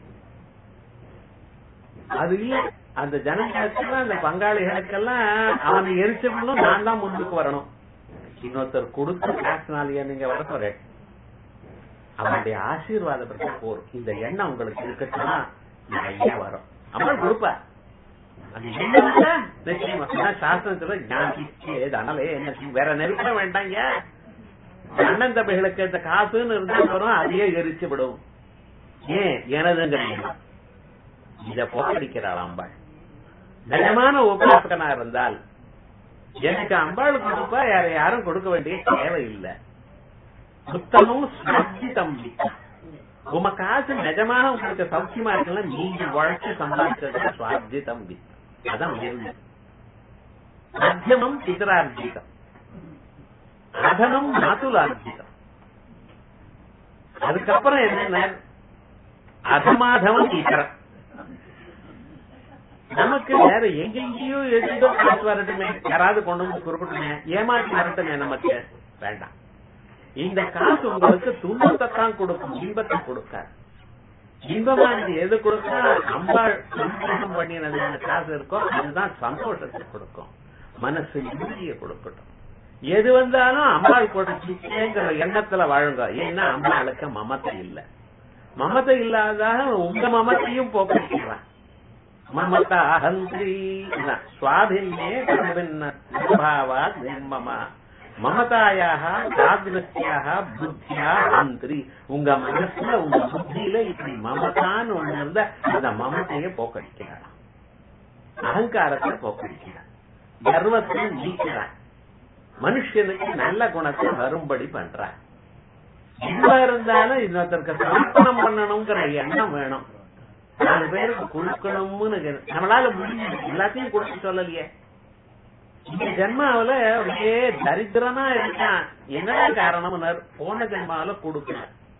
அது இல்ல அந்த ஜனங்களுக்கெல்லாம் அந்த பங்காளிகளுக்கெல்லாம் அவன் எரிச்சவனும் நான் தான் முன்னுக்கு வரணும் இன்னொருத்தர் கொடுத்த காசுனாலேயே நீங்க வர போற அவனுடைய ஆசீர்வாதப்பட்ட போரும் இந்த எண்ணம் உங்களுக்கு இருக்கட்டும்னா நிறைய வரும் அப்புறம் கொடுப்பா அது என்னன்னா நிச்சயமா சாஸ்திரத்துல ஞானி அனலே என்ன வேற நெருப்ப வேண்டாங்க அண்ணன் தம்பிகளுக்கு இந்த காசுன்னு இருந்தா வரும் அதையே எரிச்சு விடும் ஏன் எனதுங்க இத போக்கடிக்கிறாள் அம்பாள் நிஜமான உபாசகனா இருந்தால் எனக்கு அம்பாள் கொடுப்பா யார யாரும் கொடுக்க வேண்டிய தேவையில்லை புத்தமும் ஸ்வர்த்தி தம்பி உம காசு நிஜமான உங்களுக்கு சௌக்கியமா இருக்கலாம் நீங்க உழைச்சு சம்பாதிச்சது சுவார்த்தி தம்பி அதான் உயர்வு மத்தியமம் பிதரார்ஜிதம் அதனம் மாதுலார்ஜிதம் அதுக்கப்புறம் என்ன அதமாதவம் ஈக்கரம் நமக்கு வேற எங்கெங்கேயோ எதுதோ காசு வரட்டுமே யாராவது கொண்டு வந்து குறிப்பிட்டுமே ஏமாற்றி வரட்டுமே நமக்கு வேண்டாம் இந்த காசு உங்களுக்கு துன்பத்தை தான் கொடுக்கும் இன்பத்தை கொடுக்காது இன்பமா இது எது கொடுத்தா அம்பாள் சந்தோஷம் பண்ணினது இந்த காசு இருக்கோ அதுதான் சந்தோஷத்தை கொடுக்கும் மனசு நிம்மதியை கொடுக்கட்டும் எது வந்தாலும் அம்பாள் கொடுத்துங்கிற எண்ணத்துல வாழுங்க ஏன்னா அம்பாளுக்கு மமத்தை இல்ல மமத்தை இல்லாதாக உங்க மமத்தையும் போக்குறான் மமதா அகந்திரி சுவாதின்யே பாவா நிர்மமா மமதாயாக தாதிரஸ்யாக புத்தியா அந்திரி உங்க மனசுல உங்க புத்தியில இப்படி மமதான்னு ஒண்ணு இருந்த அந்த மமத்தைய போக்கடிக்கிறார் அகங்காரத்தை போக்கடிக்கிறார் கர்வத்தை நீக்கிறார் மனுஷனுக்கு நல்ல குணத்தை வரும்படி பண்றார் எங்க இருந்தாலும் இன்னொருத்தருக்கு சமர்ப்பணம் பண்ணணுங்கிற எண்ணம் வேணும் நாலு பேருக்கு கொடுக்கணும்னு நம்மளால முடிஞ்சது எல்லாத்தையும் கொடுக்க சொல்லலையே இந்த ஜென்மாவில ஒரே தரித்திரமா இருக்கான் என்னடா காரணம் போன ஜென்மாவில கொடுக்கல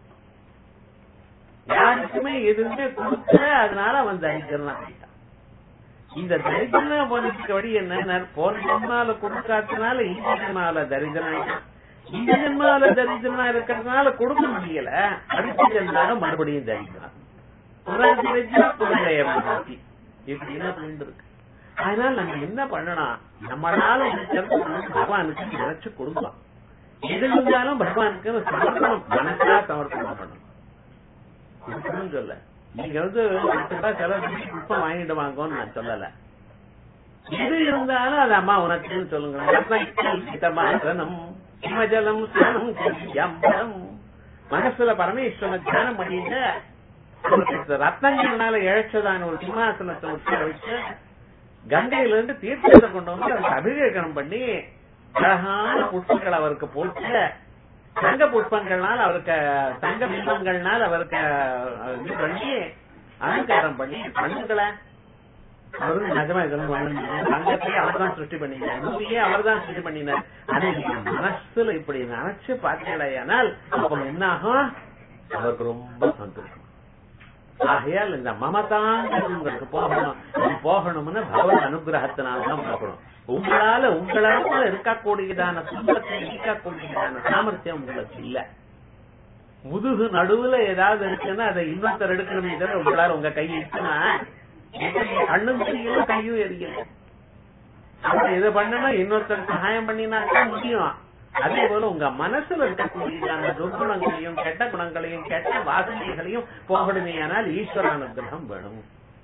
யாருக்குமே எதுவுமே கொடுக்கல அதனால அவன் தரித்திரனா போயிட்டான் இந்த தரித்திரனா போனதுக்கு வழி என்ன போன ஜென்மாவில கொடுக்காதனால இந்த ஜென்மாவில தரித்திரம் இந்த ஜென்மால தரித்திரனா இருக்கிறதுனால கொடுக்க முடியல அடுத்த ஜென்மால மறுபடியும் தரித்திரம் புனர்ஜென்ம இப்படின்னா புரிந்து இருக்கு அதனால நம்ம என்ன பண்ணணும் நம்மளால இருக்கிறது பகவானுக்கு நினைச்சு கொடுக்கலாம் எது இருந்தாலும் பகவானுக்கு சமர்ப்பணம் மனசா சமர்ப்பணம் பண்ணணும் இதுக்குன்னு சொல்ல நீங்க வந்து பத்து ரூபாய் செலவு பண்ணி புஷ்பம் வாங்கிட்டு வாங்கன்னு நான் சொல்லல எது இருந்தாலும் அது அம்மா உனக்குன்னு சொல்லுங்க சிமஜலம் ஸ்நானம் செய்யம்பரம் மனசுல பரமேஸ்வரனை தியானம் பண்ணிட்டு ஒரு ரத்னங்கள்னால இழைச்சதான ஒரு சிம்மாசனத்தை உட்கார வச்சு கங்கையில இருந்து தீர்த்தத்தை கொண்டு வந்து அவருக்கு அபிஷேகம் பண்ணி அழகான புஷ்பங்கள் அவருக்கு போட்டு தங்க புஷ்பங்கள்னால அவருக்கு தங்க பிம்பங்கள்னால அவருக்கு இது பண்ணி அலங்காரம் பண்ணி பண்ணுங்கள அவரு நிஜமா இதெல்லாம் தங்கத்தையே அவர் தான் சிருஷ்டி பண்ணினார் பூமியே அவர் தான் சிருஷ்டி பண்ணினார் அதை மனசுல இப்படி நினைச்சு பார்த்தீங்களேயானால் அப்ப என்ன ஆகும் அவருக்கு ரொம்ப சந்தோஷம் ஆகையால் இந்த மமதாங்கிறது போகணும் போகணும்னு பகவத் அனுகிரகத்தினால்தான் போகணும் உங்களால உங்களால இருக்கக்கூடியதான துன்பத்தை நீக்கக்கூடியதான சாமர்த்தியம் உங்களுக்கு இல்ல முதுகு நடுவுல ஏதாவது இருக்குன்னா அதை இன்னொருத்தர் எடுக்கணுமே தவிர உங்களால உங்க கை இருக்குன்னா கண்ணும் தெரியல கையும் எரியல அப்ப இதை பண்ணணும் இன்னொருத்தர் சகாயம் பண்ணினாக்கா முடியும் அதே போல உங்க மனசுல இருக்கக்கூடியதான துர்குணங்களையும் கெட்ட குணங்களையும் கெட்ட வாசனைகளையும் போகணுமேயானால் ஈஸ்வர அனுகிரகம் வேணும்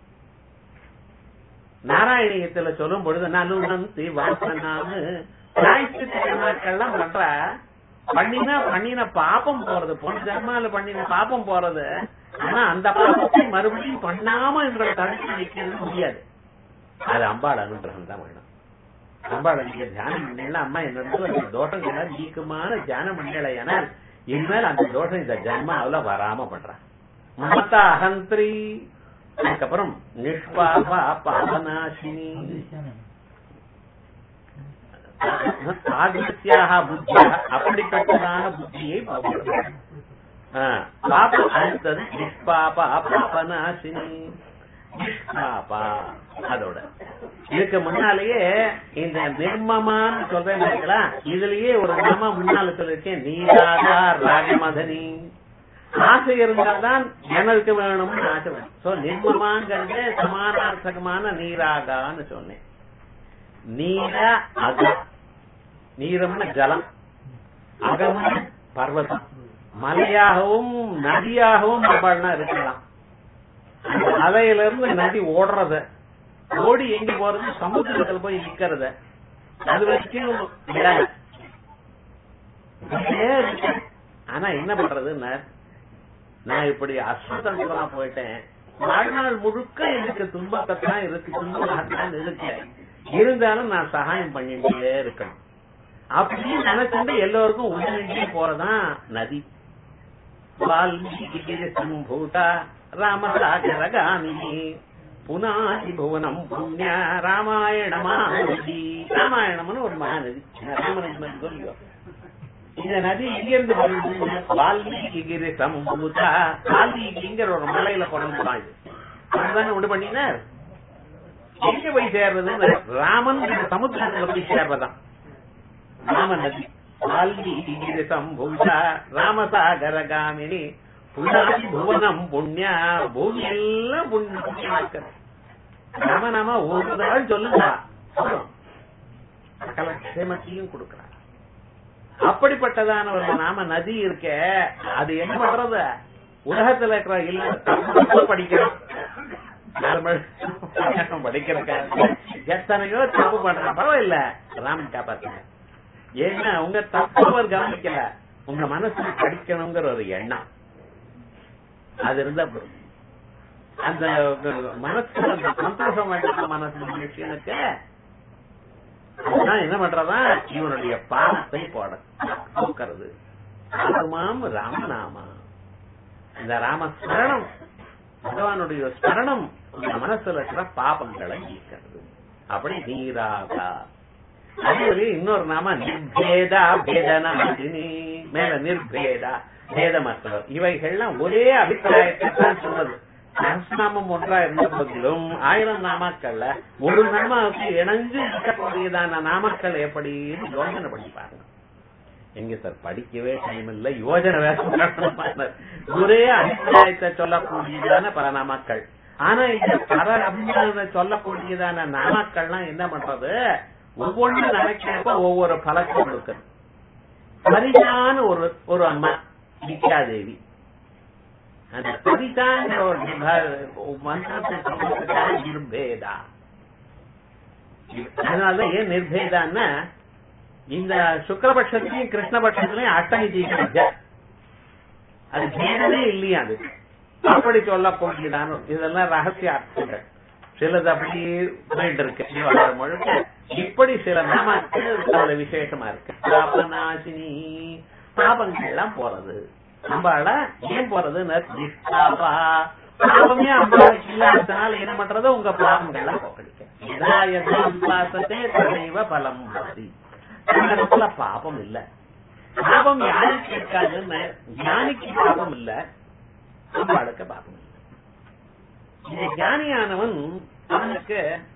நாராயணியத்துல சொல்லும் பொழுது நலுணந்தி வாசனாமு நாட்கள்லாம் பண்ற பண்ணினா பண்ணின பாப்பம் போறது பொன் ஜென்மால பண்ணின பாப்பம் போறது ஆனா அந்த பாப்பத்தை மறுபடியும் பண்ணாம இவங்களை தடுத்து வைக்கிறது முடியாது அது அம்பாள் அனுகிரகம் தான் வேணும் அம்பாள் நீங்க தியானம் பண்ணீங்களா அம்மா என்ன தோஷங்களை நீக்குமான தியானம் பண்ணலையானால் இனிமேல் அந்த தோஷம் இந்த ஜென்மாவில வராம பண்றான் மமதா அகந்திரி அதுக்கப்புறம் நிஷ்பாபா பாவநாசினி ஆதித்யாக புத்தியா அப்படிப்பட்டதான புத்தியை போகிறது பாபம் அடுத்தது நிஷ்பாபா பாபநாசினி நிஷ்பாபா அதோட இதுக்கு முன்னாலேயே இந்த நிர்மமான்னு சொல்றேன் இல்லைங்களா இதுலயே ஒரு நாம முன்னால சொல்லிருக்கேன் நீராதா ராகமதனி ஆசை இருந்தால்தான் எனக்கு வேணும்னு ஆசை வேணும் சோ நிர்மமாங்கிறது சமானார்த்தகமான நீராகான்னு சொன்னேன் நீர அக நீரம்னு ஜலம் அகம்னு பர்வதம் மலையாகவும் நதியாகவும் நம்மள்னா இருக்கலாம் அந்த மலையில இருந்து நதி ஓடுறது ஓடி எங்க போறது சமுத்திரத்துல போய் நிக்கிறது அது வரைக்கும் விடாது ஆனா என்ன பண்றதுன்னு நான் இப்படி அஸ்வதந்திரமா போயிட்டேன் வாழ்நாள் முழுக்க எனக்கு துன்பத்தான் இருக்கு துன்பத்தான் இருக்கு இருந்தாலும் நான் சகாயம் பண்ணிட்டே இருக்கணும் அப்படின்னு நினைச்சுட்டு எல்லோருக்கும் உடனே போறதான் நதி வால்மீகி சம்பூதா ராமசாகரகாமினி புனாதி புவனம் புண்ணிய ராமாயண மகாநதி ராமாயணம்னு ஒரு மகாநதி ராமநதி சொல்லியோ இந்த நதி இங்கிருந்து வருது வால்மீகிரி சம்பூதா வால்மீகிங்கிற ஒரு மலையில பிறந்துதான் இது அதுதானே உண்டு பண்ணினார் எங்க போய் சேர்றதுன்னு ராமன் சமுத்திரத்துல போய் சேர்றதான் ராம நதி வால்மீகிரி சம்பூதா ராமசாகர காமினி புனாதி புவனம் புண்ணிய பூமி எல்லாம் புண்ணியம் நாம நாம ஒரு தடவை சொல்லுங்க சகல க்ஷேமத்தையும் கொடுக்கிறார் அப்படிப்பட்டதான ஒரு நாம நதி இருக்க அது என்ன பண்றது உலகத்துல இருக்கிற இல்ல படிக்கிறோம் படிக்கிறக்க எத்தனையோ தப்பு பண்ற பரவாயில்ல ராமன் காப்பாத்துங்க ஏன்னா உங்க தப்பு அவர் கவனிக்கல உங்க மனசு படிக்கணுங்கிற ஒரு எண்ணம் அது இருந்தா போதும் அந்த மனசு அந்த சந்தோஷம் வேண்டாத மனசு மனுஷனுக்கு என்ன பண்றதா இவனுடைய பாவத்தை போட போக்குறது ராமாம் ராமநாமா இந்த ராமஸ்மரணம் பகவானுடைய ஸ்மரணம் இந்த மனசுல இருக்கிற பாபங்களை நீக்கிறது அப்படி நீராகா அதே இன்னொரு நாம நிர்பேதா பேதனி மேல நிர்பேதா பேதமற்றவர் இவைகள்லாம் ஒரே அபிப்பிராயத்தை தான் சொன்னது சஹஸ்நாமம் ஒன்றா இருந்த போதிலும் ஆயிரம் நாமாக்கள்ல ஒரு நாமாவுக்கு இணைஞ்சு இருக்கக்கூடியதான நாமக்கள் எப்படி யோசனை பண்ணி பாருங்க எங்க சார் படிக்கவே டைம் இல்ல யோஜனை வேற பண்ணணும். ஒரே அபிப்பிராயத்தை சொல்லக்கூடியதான பல நாமக்கள் ஆனா இந்த பல அபிப்பிராயத்தை சொல்லக்கூடியதான நாமக்கள்லாம் என்ன பண்றது ஒவ்வொன்று நினைக்கிறப்ப ஒவ்வொரு பழக்கம் இருக்குது சரியான ஒரு ஒரு அம்மா வித்யாதேவி அந்த சரிதாங்கிற ஒரு நிபா- மந்திரத்தை சொல்றதுக்காக நிர்பேதா அதனாலதான் ஏன் நிர்பேதான்னா இந்த சுக்லபட்சத்திலையும் கிருஷ்ணபட்சத்திலையும் அஷ்டமி தீர்க்க அது பேதமே இல்லையா அது அப்படி சொல்லக்கூடியதான இதெல்லாம் ரகசிய அர்த்தங்கள் சிலது அப்படி போயிட்டு இருக்கு விவகாரம் முழுக்க இப்படி சில நாமக்கள் அதுல விசேஷமா இருக்கு பாபநாசினி பாபங்கள் எல்லாம் போறது அம்பாள ஏன் போறது நிஷ்டாபா பாபமே அம்பாளுக்கு இல்லாததுனால என்ன பண்றது உங்க பாவங்கள்லாம் போக்கடிக்க இதா எதா விசுவாசத்தே தடைவ பலம் பவதி இடத்துல பாபம் இல்ல பாபம் யாருக்கு இருக்காதுன்னு ஞானிக்கு பாபம் இல்ல அம்பாளுக்கு பாபம் இல்ல இந்த ஞானியானவன் அவனுக்கு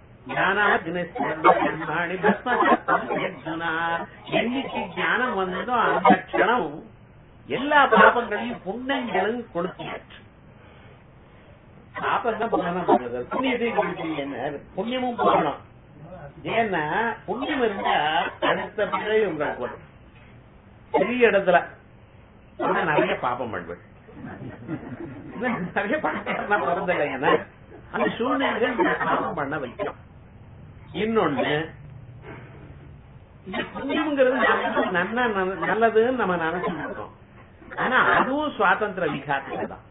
ஞானாதினி பஸ்மனா என்னைக்கு ஞானம் வந்ததோ அந்த க்ஷணம் எல்லா பாபங்களையும் புண்ணங்களும் கொடுத்தாச்சு பாப்பம் தான் புண்ணம் பண்ணுறது புண்ணியத்தை கொடுத்து என்ன புண்ணியமும் போகணும் ஏன்னா புண்ணியம் இருந்தா அடுத்த பிழை உங்களுக்கு வரும் பெரிய இடத்துல ஆனா நிறைய பாப்பம் பண்ணுவேன் நிறைய பணம் பிறந்தலைங்கன்னா அந்த சூழ்நிலைகள் இந்த பாவம் பண்ண வைக்கும் இன்னொன்னு இந்த புண்ணியம்ங்கிறது நமக்கு நன்னா நல்லதுன்னு நம்ம நினைச்சுட்டு இருக்கோம் ஆனா அதுவும் சுவாதந்திர விகாரத்துல தான்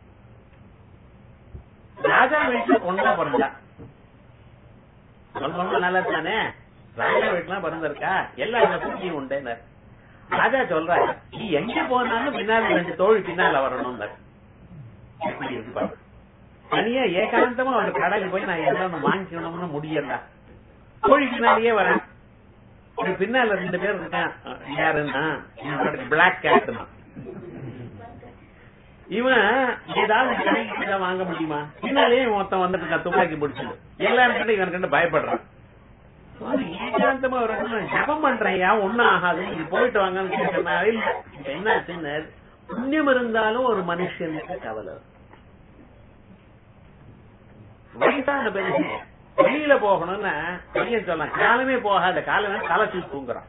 ராஜா வீட்டுல பொண்ணா பிறந்தா சொல்றது நல்லது தானே ராஜா வீட்டுல பிறந்திருக்கா எல்லா புண்ணியம் உண்டேனர் ராஜா சொல்ற நீ எங்க போனாலும் பின்னால ரெண்டு தோழி பின்னால வரணும் எப்படி இருக்கு பாரு. தனியா ஏகாந்தமா ஒரு கடைக்கு போய் நான் எல்லாம் வாங்கிக்கணும்னு முடியல தோழி பின்னாலேயே வரேன் ஒரு பின்னால ரெண்டு பேர் இருக்கான் யாருன்னா பிளாக் கேட்னா இவன் ஏதாவது கடைக்கு இதை வாங்க முடியுமா பின்னாலேயே மொத்தம் வந்துட்டு இருக்கான் துப்பாக்கி பிடிச்சது எல்லாரும் கண்டு இவன் கண்டு பயப்படுறான் ஒரு ஏகாந்தமா ஒரு இடத்துல ஜபம் பண்றேன் யா ஒண்ணும் ஆகாது இது போயிட்டு வாங்கன்னு கேட்டனா இல்ல இப்ப என்ன ஆச்சுன்னு புண்ணியம் இருந்தாலும் ஒரு மனுஷனுக்கு கவலை வயசான பெரிய வெளியில போகணும்னா பையன் சொல்லலாம் காலமே போகாத காலமே தலை தூக்கி தூங்குறான்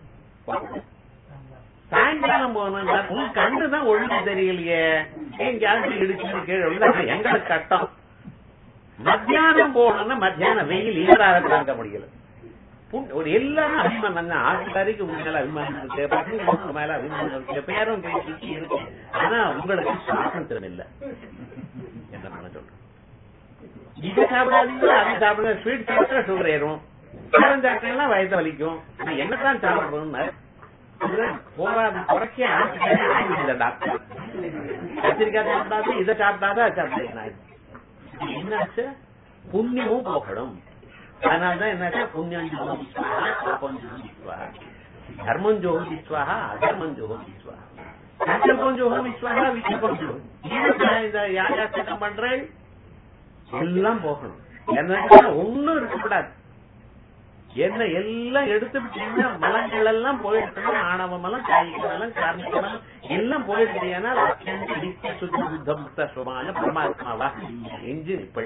சாயங்காலம் போகணும்னா உன் கண்டுதான் ஒழுங்கு தெரியலையே எங்கேயாவது இடிச்சு கீழே விழுந்தா எங்களுக்கு கட்டம் மத்தியானம் போகணும்னா மத்தியானம் வெயில் ஈராக தாங்க முடியல புண்- ஒரு எல்லாரும் அபிமானம் தான் ஆட்டுக்காரிக்கு உங்க மேல அபிமானம் இருக்கு பசங்க உங்க மேல அபிமானம் இருக்கு பேரும் பேச்சு இருக்கு ஆனா உங்களுக்கு சுவாதந்திரம் இல்ல என்ன பண்ண சொல்றேன் இது சாப்பிடாதீங்க அது சாப்பிடுங்க ஸ்வீட் சாப்பிட்டா சுகர் ஏறும் காரம் சாப்பிட்டீங்கன்னா வயத்த வலிக்கும் நான் என்னதான் சாப்பிடுறோம்னு போராது குறைக்க இந்த டாக்டர் கத்திரிக்காய் சாப்பிடாது இதை சாப்பிட்டாதான் சாப்பிட்டேன் என்னாச்சு புண்ணியமும் போகணும் அதனாலதான் என்னாச்சு புண்ணியம் ஜோதி ஸ்வாஹா, பாபம் ஜோதி ஸ்வாஹா. தர்மம் ஜோதி ஸ்வாஹா அதர்மம் ஜோதி ஸ்வாஹா சங்கல்பம் ஜோதி ஸ்வாஹா விகல்பம் ஜோதி ஏன் இந்த யாஜாசனம் பண்றேன் எல்லாம் போகணும் என்ன ஒண்ணும் இருக்கக்கூடாது என்ன எல்லாம் எடுத்து விட்டீங்கன்னா மலங்கள் எல்லாம் போயிட்டு ஆணவ மலம் காய்கள் எல்லாம் கார்மிக மலம் எல்லாம் போயிட்டு ஏன்னா சுத்த புத்த முக்த சுமான பரமாத்மாவா எஞ்சி நிப்பள்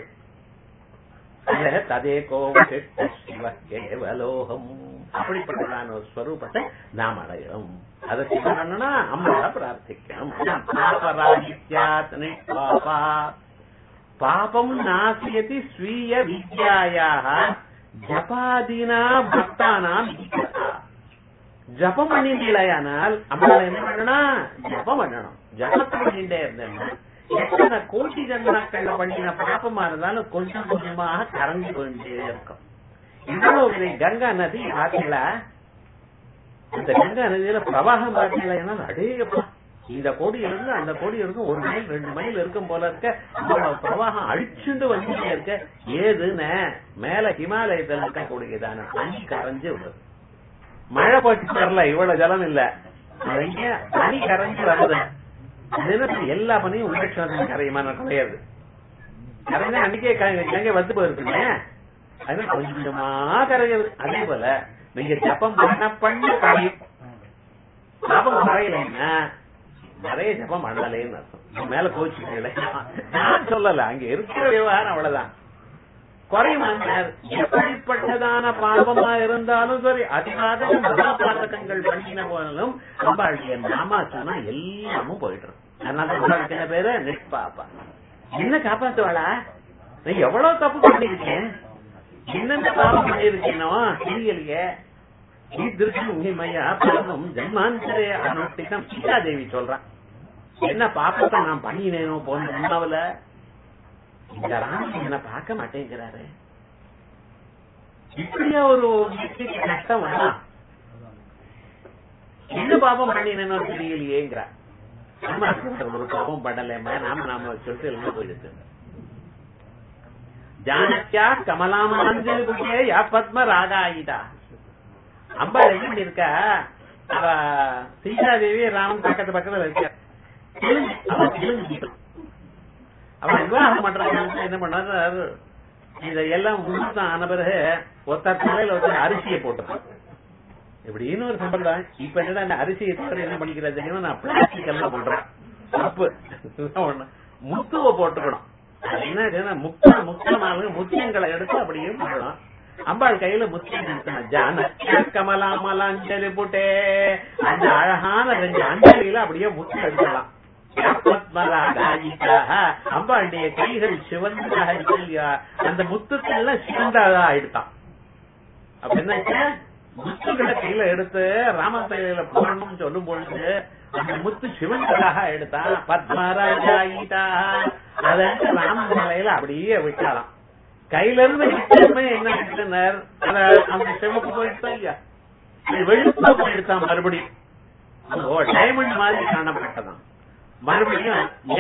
அதுல ததேகோ விசிஷ்ட சிவ கேவலோகம் அப்படிப்பட்டதான ஒரு ஸ்வரூபத்தை நாம் அடைகிறோம் அதற்கு என்ன பண்ணணும்னா அம்மாவை பிரார்த்திக்கணும் பாபராஜித்யாத் நிஷ்பாபா பாபம் நாசியதி ஸ்வீய வித்யாயாக ஜபாதினா பக்தானாம் ஈகதா. ஜபம் பண்ணிட்டீங்களேயானால் அம்மாவை என்ன பண்ணணும் ஜபம் பண்ணணும் ஜபத்தை பண்ணிட்டே இருந்தேன்னா எத்தனை கோட்டி ஜன்மாக்கள்ல பண்ணின பாப்பமா இருந்தாலும் கொஞ்சம் கொஞ்சமாக கரைஞ்சு போயிட்டே இருக்கும் இவ்வளவு பெரிய கங்கா நதி பாத்தீங்களா இந்த கங்கா நதியில பிரவாகம் பாத்தீங்களா அடேப்பா இந்த கோடி இருந்து அந்த கோடி இருக்கும் ஒரு மைல் ரெண்டு மைல் இருக்கும் போல இருக்க இவ்வளவு பிரவாகம் அழிச்சுண்டு வந்துட்டே இருக்க ஏதுன்னு மேல ஹிமாலயத்துல இருக்கக்கூடியதான தண்ணி கரைஞ்சு விடுது மழை போச்சு வரல இவ்வளவு ஜலம் இல்ல இங்க தனி கரைஞ்சு வருது தினத்துக்கு எல்லா பணியும் உலட்சணத்தின் கரையுமான கிடையாது கரைஞ்சா அன்னைக்கே கங்கை வந்து போயிருக்குங்க அது கொஞ்சம் கொஞ்சமா கரைகிறது அதே போல நீங்க ஜப்பம் பண்ண பண்ண கரையும் பாபம் குறையலைன்னா நிறைய ஜபம் பண்ணலேன்னு அர்த்தம் இது மேல கோச்சுக்கல நான் சொல்லல அங்க இருக்கிற விவகாரம் அவ்வளவுதான் குறைமாண்டார் எப்படிப்பட்டதான பாவமா இருந்தாலும் சரி அதிகாத மகாபாதகங்கள் பண்ணின போனாலும் அம்பாளுடைய நாமா சொன்னா எல்லாமும் போயிட்டு இருக்கும் அதனால அம்பாளுக்கு என்ன பேரு நிஷ்பாப்பா என்ன காப்பாத்துவாளா நான் எவ்வளவு தப்பு பண்ணிருக்கேன் என்னென்ன பாவம் பண்ணிருக்கேனோ தெரியலையே மையா பாவம் ஜன்மாந்தரே அனுஷ்டிதம் சீதாதேவி சொல்றான் என்ன பாப்பத்தை நான் பண்ணினேனோ போன உணவுல இந்த ராமன் என்ன பார்க்க மாட்டேங்கிறாரு இப்படியா ஒரு వ్యక్తికి கஷ்டம் வரலாம் என்ன பாபம் பண்ணினேனோ தெரியலையேங்கிற நம்ம ஒரு பாபம் பண்ணலமா நாம நாம சொல்லிட்டு எல்லாம் போயிடுச்சு ஜானக்கியா கமலாமஞ்சே யா பத்ம ராகாயிதா அம்பா எப்படி இருக்கா அவ சீதாதேவி ராமன் பக்கத்து பக்கத்துல இருக்க அவ தெலுங்கு அவன் விவாகம் பண்றாங்க என்ன பண்றாரு இத எல்லாம் முழுத்தான் ஆன பிறகு ஒருத்தர் தலையில ஒருத்தர் அரிசியை போட்டுறான் இப்படின்னு ஒரு சம்பிரதாயம் இப்ப என்னடா இந்த அரிசியை தவிர என்ன பண்ணிக்கிறது தெரியுமா நான் பிளாஸ்டிக் எல்லாம் பண்றேன் தப்பு ஒண்ணு முத்துவ போட்டுக்கணும் அது என்ன முக்க முக்கியமாக முத்தியங்களை எடுத்து அப்படியே பண்ணலாம் அம்பாள் கையில முத்தியம் ஜான கமலாமலாஞ்சலி போட்டே அந்த அழகான ரெண்டு அஞ்சலியில அப்படியே முத்து எடுக்கலாம் அம்பாளுடைய கைகள் சிவந்தாக இல்லையா அந்த முத்துக்கள்லாம் சிவந்தாக ஆயிடுதான் அப்ப என்ன முத்துக்களை கையில எடுத்து ராமன் கையில போடணும்னு சொல்லும் பொழுது அந்த முத்து சிவந்ததாக எடுத்தான் பத்மராஜாயிதா அத ராமன் தலையில அப்படியே விட்டாலாம் கையில இருந்து விட்டமே என்ன கிட்டனர் அந்த சிவப்பு போயிட்டா இல்லையா வெளுப்பா போயிடுத்தான் மறுபடியும் ஓ டைமண்ட் மாதிரி காணப்பட்டதான் மறுபடியும்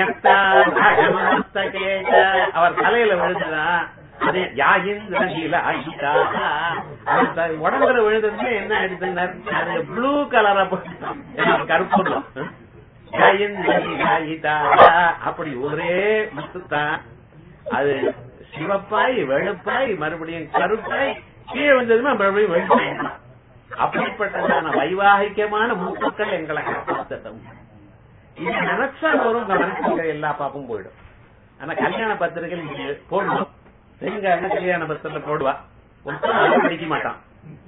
அவர் தலையில விழுந்துதான் அதே யாகிந்திரகில ஆகிட்டா உடம்புல விழுந்ததுமே என்ன எடுத்துனார் அது ப்ளூ கலரா போட்டு கருப்பு அப்படி ஒரே முத்துத்தான் அது சிவப்பாய் வெளுப்பாய் மறுபடியும் கருப்பாய் கீழே வந்ததுமே மறுபடியும் வெளுப்பாய் அப்படிப்பட்டதான வைவாகிக்கமான முத்துக்கள் எங்களை காப்பாற்றட்டும் இது நினைச்சா வரும் மனசுல எல்லா பாப்பும் போயிடும் ஆனா கல்யாண பத்திரிகை போடுவோம் எங்க என்ன கல்யாண பத்திரிகை போடுவா ஒருத்தர் படிக்க மாட்டான்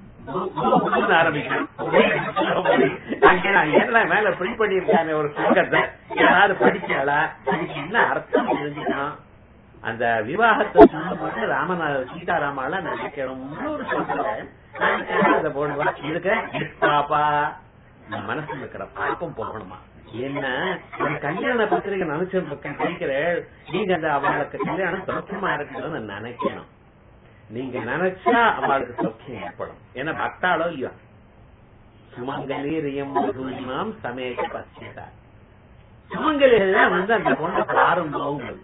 ஆரம்பிக்கும் மேல பிரிண்ட் பண்ணிருக்காங்க ஒரு ஸ்லோகத்தை யாராவது படிச்சாளா அதுக்கு என்ன அர்த்தம் தெரிஞ்சுக்கலாம் அந்த விவாகத்தை சொல்லும்போது ராமநாத சீதாராமால நினைக்கணும்னு ஒரு சொல்றேன் போடுவா இதுக்கு பாப்பா மனசுல இருக்கிற பாப்பம் போகணுமா என்ன கல்யாண பத்திரிகை நினைச்சிருக்கேன் படிக்கிறேன் நீங்க அந்த அவளுக்கு கல்யாணம் சௌக்கியமா இருக்கணும்னு நினைக்கணும் நீங்க நினைச்சா அவளுக்கு சௌக்கியம் ஏற்படும் ஏன்னா பக்தாளோ இல்லையா சுமங்கலீரியம் மதுமாம் சமேக பசிதா சுமங்கலிகள் வந்து அந்த பொண்ணை பாரும்போது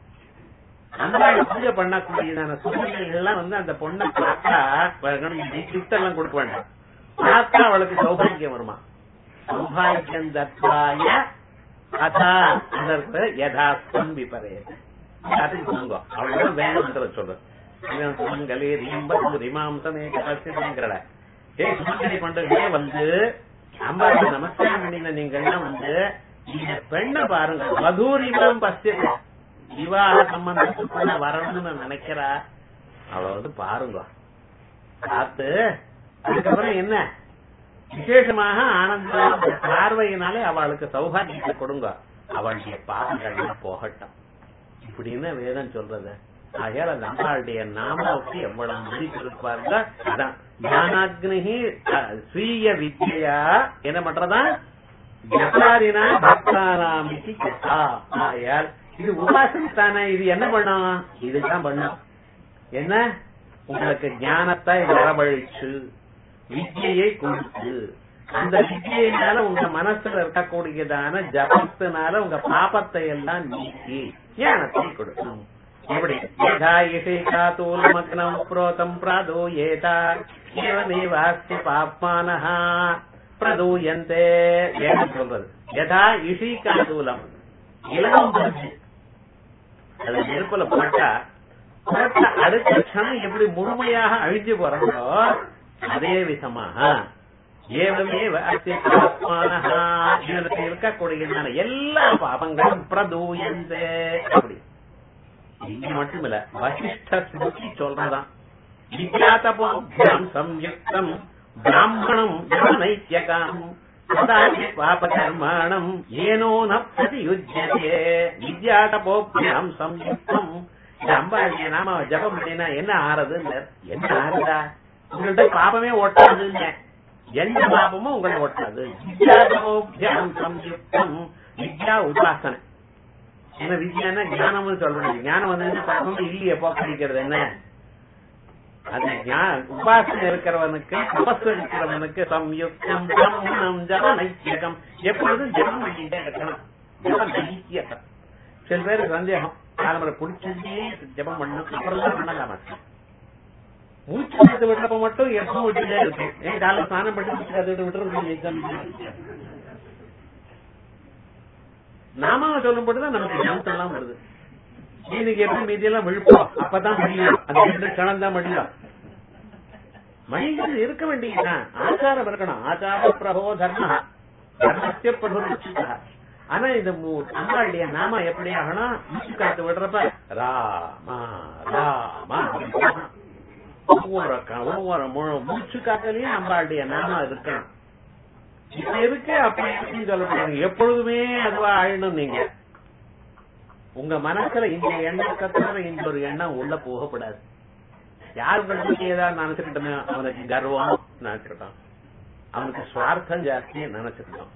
அந்த பூஜை பண்ணக்கூடியதான சுமங்கலிகள்லாம் வந்து அந்த பொண்ணை பார்த்தா கிஃப்ட் எல்லாம் கொடுக்க வேண்டாம் பார்த்தா அவளுக்கு சௌபாகியம் வருமா சௌபாகியம் தத்வாய அதா அந்த யதாஸ்தம் விபரேது அவ்வளவு வேணும்ன்ற சொல்றது சுமங்கலி ரீம்பூரிமாம் சமேகரட ஏ சுமங்கலி பண்றதே வந்து அம்பாக்கு நமஸ்காரம் பண்ணின நீங்க எல்லாம் வந்து இந்த பெண்ணை பாருங்க மதுரிமாம் பசியது விவாக சம்பந்தத்துக்குள்ள வரணும்னு நினைக்கிறா அவளை வந்து பாருங்க பார்த்து அதுக்கப்புறம் என்ன விசேஷமாக ஆனந்த பார்வையினாலே அவளுக்கு சௌபாகியத்தை கொடுங்க அவளுடைய பாவங்கள்லாம் போகட்டும் இப்படின்னு வேதம் சொல்றது ஆகையால் அந்த அம்பாளுடைய நாமாவுக்கு எவ்வளவு மதிப்பு இருப்பாருங்க அதான் ஞானாக்னி ஸ்வீய வித்யா என்ன பண்றதா ஜசாரினா பக்தானாமிக்கு ஆகையால் இது உபாசனை தானே இது என்ன பண்ணும் இதுதான் பண்ணும் என்ன உங்களுக்கு ஞானத்தை வரவழிச்சு வித்தியை கொடுத்து அந்த வித்தியினால உங்க மனசுல இருக்கக்கூடியதான ஜபத்தினால உங்க பாபத்தை எல்லாம் நீக்கி ஞானத்தை கொடுக்கும் எப்படி யதா இசைகா தூலமக்னம் புரோதம் பிராதூயேதா ஏவமேவாஸ்தி பாப்மானஹா பிரதூயந்தே வேணும் சொல்றது யதா இஷிகா தூலம் இளம் பஞ்சு அது நெருப்புல போட்டா போட்ட அடுத்த க்ஷணம் எப்படி முழுமையாக அழிஞ்சு போறதோ அதே விதமாக ஏவமேவ அத்தியாத்மானஹா இதற்கு இருக்கக்கூடியதான எல்லா பாபங்களும் பிரதூயந்தே அப்படி இங்க மட்டும் இல்ல வசிஷ்ட ஸ்மிருதி சொல்றதான் வித்யாதபோபியம் சம்யுக்தம் பிராமணம் ஜனநைத்தியகாம் சதாபி பாபகர்மாணம் ஏனோ ந பிரதியுஜ்யதே வித்யாதபோபியம் சம்யுக்தம் இந்த அம்பாஜிய நாம ஜபம் பண்ணினா என்ன ஆறுதுன்னு என்ன ஆறுதா உங்கள்ட்ட பாபமே ஓட்டாதுன்னு எந்த பாபமும் உங்களை ஓட்டாது வித்யாதபோபியம் சம்யுக்தம் வித்யா உபாசனை என்ன வித்யான்னா ஞானம்னு சொல்றேன் ஞானம் வந்து பாபம் இல்லையே போக்கடிக்கிறது என்ன அது ஞா- உபாசனை இருக்கிறவனுக்கு தபஸ் இருக்கிறவனுக்கு சம்யுக்தம் பிரம்மணம் ஜன நைத்தியகம் எப்பொழுதும் ஜனம் பண்ணிட்டே இருக்கணும் ஜப நைத்தியகம் சில பேருக்கு சந்தேகம் காலமுறை பிடிச்சதே ஜபம் பண்ணணும் அப்புறம் தான் பண்ணலாமா மூச்சு விட்டு விடுறப்ப மட்டும் எப்பவும் விட்டுட்டே இருக்கு ஏன் காலை ஸ்நானம் பண்ணி அதை விட்டுறது எக்ஸாம் நாம சொல்லும் போதுதான் நமக்கு ஞாபகம் வருது இன்னைக்கு எப்படி மீதியெல்லாம் விழுப்போம் அப்பதான் முடியும் அந்த ரெண்டு கணம் தான் முடியும் மனிதன் இருக்க வேண்டியதுதான் ஆச்சாரம் இருக்கணும் ஆச்சார பிரபோ தர்ம தர்மத்திய பிரபு ஆனா இந்த மூ- அம்பாளுடைய நாம எப்படி ஆகணும் மூச்சு காத்து விடுறப்ப ராமா ராமா ஒவ்வொரு க- ஒவ்வொரு மு- மூச்சு காத்துலயும் அம்பாளுடைய நாம இருக்கணும் இப்ப இருக்கு அப்படி இருக்குன்னு சொல்லப்படுறாங்க எப்பொழுதுமே அதுவா ஆயிடணும் நீங்க உங்க மனசுல இந்த எண்ணத்தை தவிர இந்த ஒரு எண்ணம் உள்ள போகக்கூடாது யார் பத்தி ஏதாவது நினைச்சுக்கிட்டோமே அவனுக்கு கர்வம் நினைச்சுக்கிட்டான் அவனுக்கு சுவார்த்தம் ஜாஸ்தி நினைச்சுக்கிட்டோம்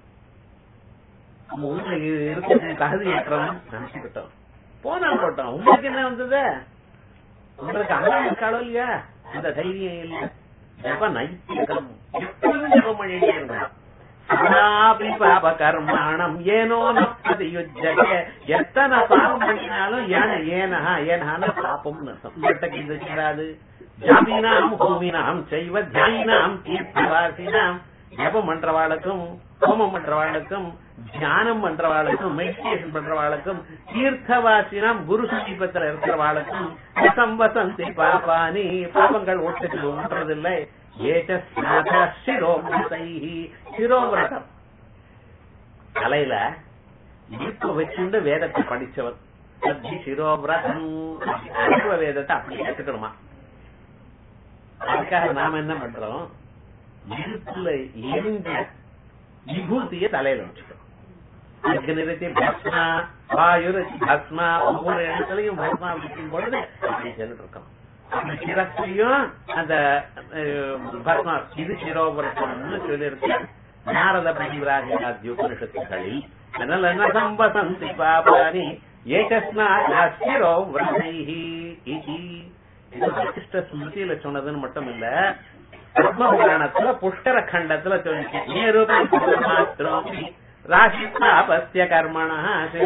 நம்ம ஊர்ல இருக்கிற தகுதியற்றவன் நினைச்சுக்கிட்டோம் போனா போட்டோம் உங்களுக்கு என்ன வந்தது உங்களுக்கு அம்மா இருக்காளோ இல்லையா அந்த தைரியம் இல்ல ஜப நைத்தியம் எப்பொழுதும் ஜபம் பண்ணிட்டே இருக்கணும் சதாபி பாப கர்மாணம் ஏனோ நதியுஜ்ஜே எத்தனை பாவம் பண்ணினாலும் ஏன ஏனா ஏனான பாப்பம்னு அர்த்தம் இவர்கிட்ட இது சேராது ஜாமீனாம் ஹோமினாம் செய்வ தியாயினாம் தீர்த்தவாசினாம் ஜபம் பண்றவாளுக்கும் ஹோமம் பண்றவாளுக்கும் தியானம் பண்றவாளுக்கும் மெடிடேஷன் பண்றவாளுக்கும் தீர்த்தவாசினாம் குரு சமீபத்துல இருக்கிறவாளுக்கும் சம்பசந்தி பாபானி பாபங்கள் ஓட்டுக்கு ஒன்றதில்லை ஏச்சஸ்நாத சிரோமிரதைஹி சிரோமிரதம் தலையில இப்ப வச்சுண்டு வேதத்தை படிச்சவர் சத்தி சிரோமிரதம் அசுவ வேதத்தை அப்படி கத்துக்கணுமா அதுக்காக நாம என்ன பண்றோம் இருப்புல எரிஞ்ச விபூதிய தலையில வச்சுக்கிறோம் அதுக்கு நிறுத்தி பஸ்மா வாயுர பஸ்மா ஒவ்வொரு இடத்துலயும் பஸ்மா வைக்கும் பொழுது அப்படி சொல்லிட்டு இருக்கோம் அந்த சிரத்தையும் அந்த அஹ், பஸ்மா இது சிரோபரத்தம்னு சொல்லியிருக்கு நாரத பரிவிராஜாதி உபனிஷத்துகளில் அதனால என்ன சம்பசந்தி பாபானி ஏகஸ்னா சிரோ விரதைஹி இதி இது வசிஷ்ட ஸ்மிருதியில சொன்னதுன்னு மட்டும் இல்ல பத்ம புராணத்துல புஷ்கர கண்டத்துல சொல்லிச்சு நேருபி ராசி பாபஸ்ய கர்மணா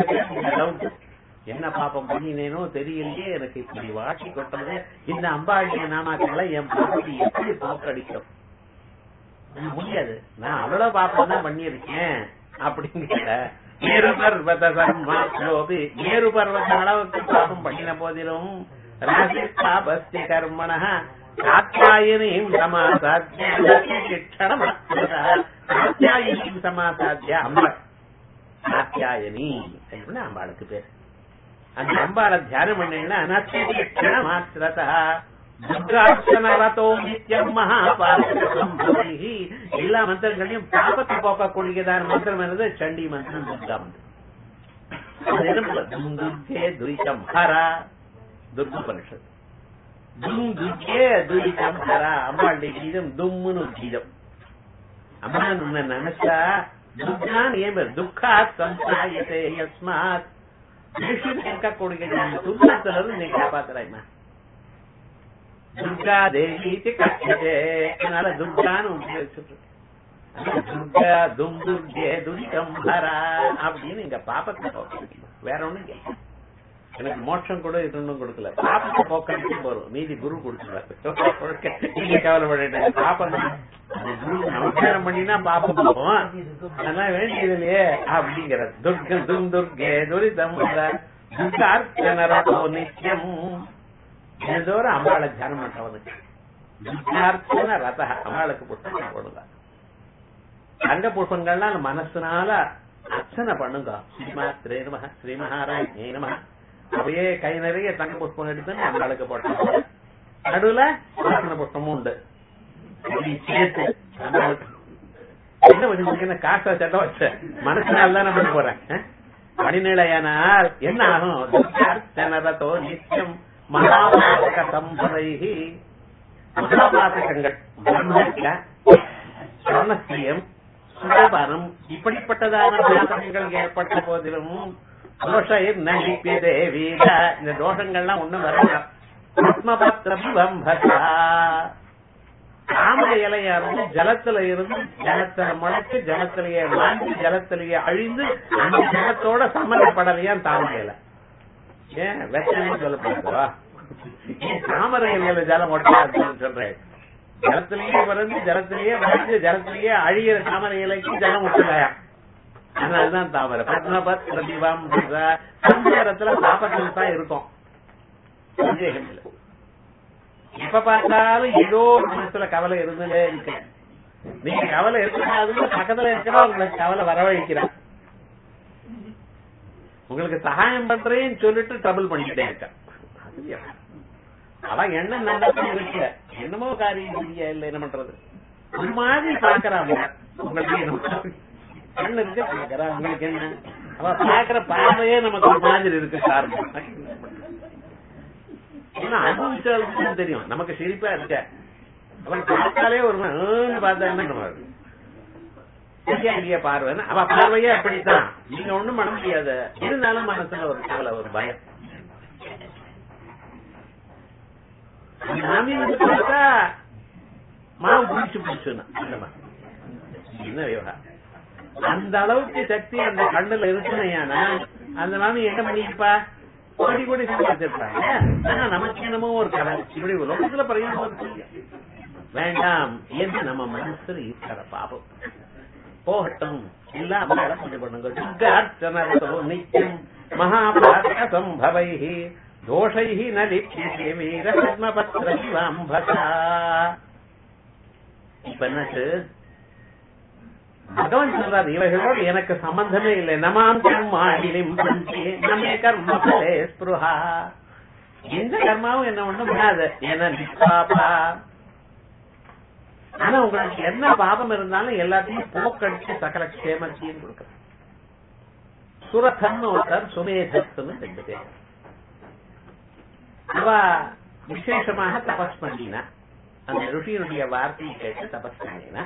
என்ன பாப்பம் பண்ணினேனோ தெரியலையே எனக்கு இப்படி வாட்டி கொட்டது இந்த அம்பாளுடைய நாமாக்களை என் பாப்பத்தை எப்படி போக்கடிக்கும் அது முடியாது நான் அவ்வளவு பாப்பம் தான் பண்ணியிருக்கேன் அப்படிங்கிற மேரு பர்வத சர்மாஸ்லோபி மேரு பர்வத அளவுக்கு பாபம் பண்ணின போதிலும் ராசி பாபஸ்ய கர்மண காத்தியாயனீம் சமாசாத்திய காத்தியாயனீம் சமாசாத்திய அம்பாள் காத்தியாயனி அப்படின்னு அம்பாளுக்கு பேர் அந்த அம்பாளை தியானம் பண்ணீங்கன்னா அனத்திய மாத்திரதா துர்காட்சணரதோ நித்தியம் மகாபாரதி எல்லா மந்திரங்களையும் பாபத்தை போக்கக்கூடியதான மந்திரம் என்னது சண்டி மந்திரம் துர்கா மந்திரம் அது என்ன பண்றது? தும் துர்கே துரிதம் ஹரா துர்கோபனிஷத் தும் துர்கே துரிதம் ஹரா அம்பாளுடைய கீதம் தும்முன்னு ஒரு கீதம் அம்மா உன்னை நினைச்சா துர்கான்னு ஏன் பேர் துக்கா சம்சாயத்தே யஸ்மாத் மனுஷன் இருக்கக்கூடிய துன்பத்துல இருந்து நீ காப்பாத்துறாய்மா துர்கா தேவி கட்சதே அதனால துர்கான்னு உபயோகிச்சுட்டு துர்கா தும் துர்கே துரிதம் ஹரா அப்படின்னு இங்க பாப்பத்தை போக்கணும் வேற ஒண்ணும் இல்லை எனக்கு மோட்சம் கூட இது ஒண்ணும் கொடுக்கல பாப்பத்தை போக்கடிச்சு போறோம் மீதி குரு கொடுத்துருவாரு நீங்க கவலைப்பட பாப்பம் அது குரு நமஸ்காரம் பண்ணினா பாப்பம் போகும் அதெல்லாம் வேண்டியது இல்லையே அப்படிங்கிறது துர்கம் தும் துர்கே துரிதம் ஹரா துர்கார்த்தனரோ நித்தியம் தினந்தோறும் அம்பாளை தியானம் பண்றவனுக்கு துர்கார்த்தன ரத அம்பாளுக்கு புத்தகம் போடுங்க தங்க புஷ்பங்கள்லாம் மனசுனால அர்ச்சனை பண்ணுங்க ஸ்ரீமாத்ரே நம ஸ்ரீமஹாராஜே நம அப்படியே கை நிறைய தங்க புஷ்பம் எடுத்து நம்மளுக்கு போட்டோம் நடுவுல வாசன புஷ்பமும் உண்டு இப்படி சேர்த்து நம்மளுக்கு என்ன பண்ணி காசை சட்ட வச்ச மனசுனால தான் பண்ண போறேன் மணிநிலையனால் என்ன ஆகும் தோ நித்தியம் மகாபாதக சம்பதைகி மகாபாதகங்கள் பிரம்மஹத்யா, சொர்ணஸ்திரியம் சுகபானம் இப்படிப்பட்டதான பாதகங்கள் ஏற்பட்ட போதிலும் தோஷைர் நடிப்பதே வீர இந்த தோஷங்கள்லாம் ஒண்ணும் வரல பத்மபத்ரம்பசா தாமரை இலையானது ஜலத்துல இருந்து ஜலத்துல முளைச்சு ஜலத்திலேயே மாஞ்சி ஜலத்திலேயே அழிந்து அந்த ஜலத்தோட சம்மந்தப்படலையான் தாமரை இலை ஏன் வெத்தலையும் சொல்லப்படுதா தாமரை இலையில ஜலம் ஒட்டாதுன்னு சொல்றேன் ஜலத்திலேயே பிறந்து ஜலத்திலேயே வளர்ந்து ஜலத்திலேயே அழிகிற தாமரை இலைக்கு ஜலம் விட்டுலையா அதனாலதான் தாமரை பத்மபத் பிரதிபம் சஞ்சரத்துல தாபத்தில் தான் இருக்கும் சந்தேகம் இல்லை எப்ப பார்த்தாலும் ஏதோ ஒரு மனசுல கவலை இருந்துட்டே இருக்கு நீங்க கவலை இருக்கக்கூடாதுன்னு பக்கத்துல இருக்கிறா உங்களுக்கு கவலை வரவழைக்கிறான் உங்களுக்கு சகாயம் பண்றேன்னு சொல்லிட்டு ட்ரபிள் பண்ணிக்கிட்டே இருக்க அது எப்படி? அவன் என்ன நல்லதான் இருக்கு என்னமோ காரியம் சரியா இல்ல என்ன பண்றது ஒரு மாதிரி பாக்குறாங்க உங்களுக்கு என்ன கண்ணு இருக்கு பாக்குறா உங்களுக்கு என்ன அவ பாக்குற பார்வையே நமக்கு ஒரு மாதிரி இருக்கு காரணம் ஏன்னா அனுபவிச்சாலும் தெரியும் நமக்கு சிரிப்பா இருக்க அவன் பார்த்தாலே ஒரு ஆன்னு பார்த்தா என்ன பண்ணுவாரு சரியா இல்லையா பார்வை அவ பார்வையே அப்படித்தான் நீங்க ஒண்ணும் பண்ண முடியாது இருந்தாலும் மனசுல ஒரு கவலை ஒரு பயம் மாமி வந்து பார்த்தா மாவு பிடிச்சு பிடிச்சுன்னா அந்த மாதிரி. என்ன விவகாரம் அந்த அளவுக்கு சக்தி அந்த கண்ணுல இருக்குன்னா அந்த மாமி என்ன பண்ணிருப்பா கோடி கோடி சம்பாதிச்சிருப்பாங்க ஆனா நமக்கு என்னமோ ஒரு கதை இப்படி லோகத்துல பிரயோஜனம் இருக்கு. வேண்டாம் என்று நம்ம மனசுல இருக்கிற பாபம் போகட்டும் இல்லாம கொஞ்சம் பண்ணுங்க துர்கார்ச்சனரதோ நித்தியம் மகாபாரத சம்பவை தோஷை ந லிப்யதே வீர பத்மபத்ர சிவாம்பசா இப்ப என்னாச்சு பகவான் சொல்றார் இவைகளோடு எனக்கு சம்பந்தமே இல்லை நமாம் கர்மாடிலும் பந்தி நம்மே கர்ம பலே ஸ்பிருஹா எந்த கர்மாவும் என்ன ஒண்ணும் பண்ணாது என்ன நிஷ்பாபா ஆனா உங்களுக்கு என்ன பாபம் இருந்தாலும் எல்லாத்தையும் போக்கடிச்சு சகல க்ஷேமத்தையும் கொடுக்குற சுரதன் ஒருத்தர் சுமேதஸ்ன்னு ரெண்டு பேர் அவ விசேஷமாக தபஸ் பண்ணினா அந்த ருஷியினுடைய வார்த்தையை கேட்டு தபஸ் பண்ணினா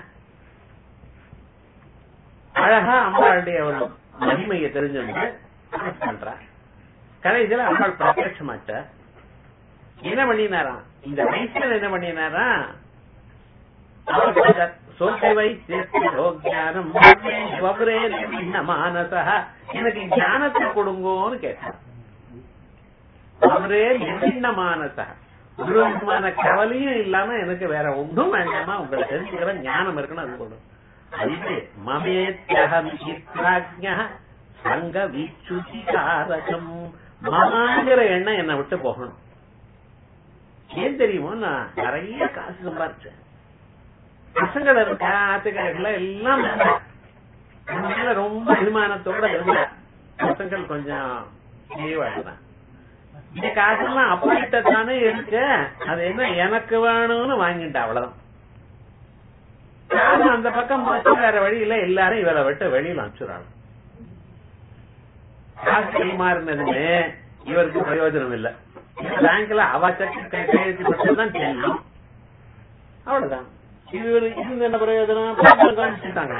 அழகா அம்பாளுடைய ஒரு மகிமையை தெரிஞ்சுட்டு தபஸ் பண்றா கடைசியில அம்பாள் பிரத்யட்சமாச்ச என்ன பண்ணினாராம் இந்த வைஷ்ணன் என்ன பண்ணினாரா சோசை ஞானம் மானசா எனக்கு ஞானத்தை கொடுங்கோன்னு கேட்டார் அவரே நிர்ண மானசா ஒரு விதமான கவலையும் இல்லாம எனக்கு வேற ஒன்றும் வேண்டாமா உங்களை தெரிஞ்சுக்கிற ஞானம் இருக்குன்னு அது கொடு அது மமேத்யஹமித்ராஜ்ய சங்க வீச்சுதிகாரகம் மகாங்கிற எண்ணம் என்னை விட்டு போகணும் ஏன் தெரியுமோ நான் நிறைய காசு சம்பாரிச்சேன் பசங்கள் இருக்க ஆத்துக்காரர்கள எல்லாம் நம்ம மேல ரொம்ப அபிமானத்தோட இருந்த பசங்கள் கொஞ்சம் தெளிவாடுதான் இந்த காசெல்லாம் அப்படிட்ட தானே இருக்கு அது என்ன எனக்கு வேணும்னு வாங்கிட்டா அவ்வளவுதான் காசு அந்த பக்கம் போச்சு வேற வழியில எல்லாரும் இவரை விட்டு வெளியில அனுப்பிச்சுறாங்க காசு கைமாறினதுமே இவருக்கு பிரயோஜனம் இல்ல பேங்க்ல அவ செக் கையெழுத்து மட்டும்தான் தெரியும் அவ்வளவுதான் இவரு இது என்ன பிரயோஜனம் காமிச்சுட்டாங்க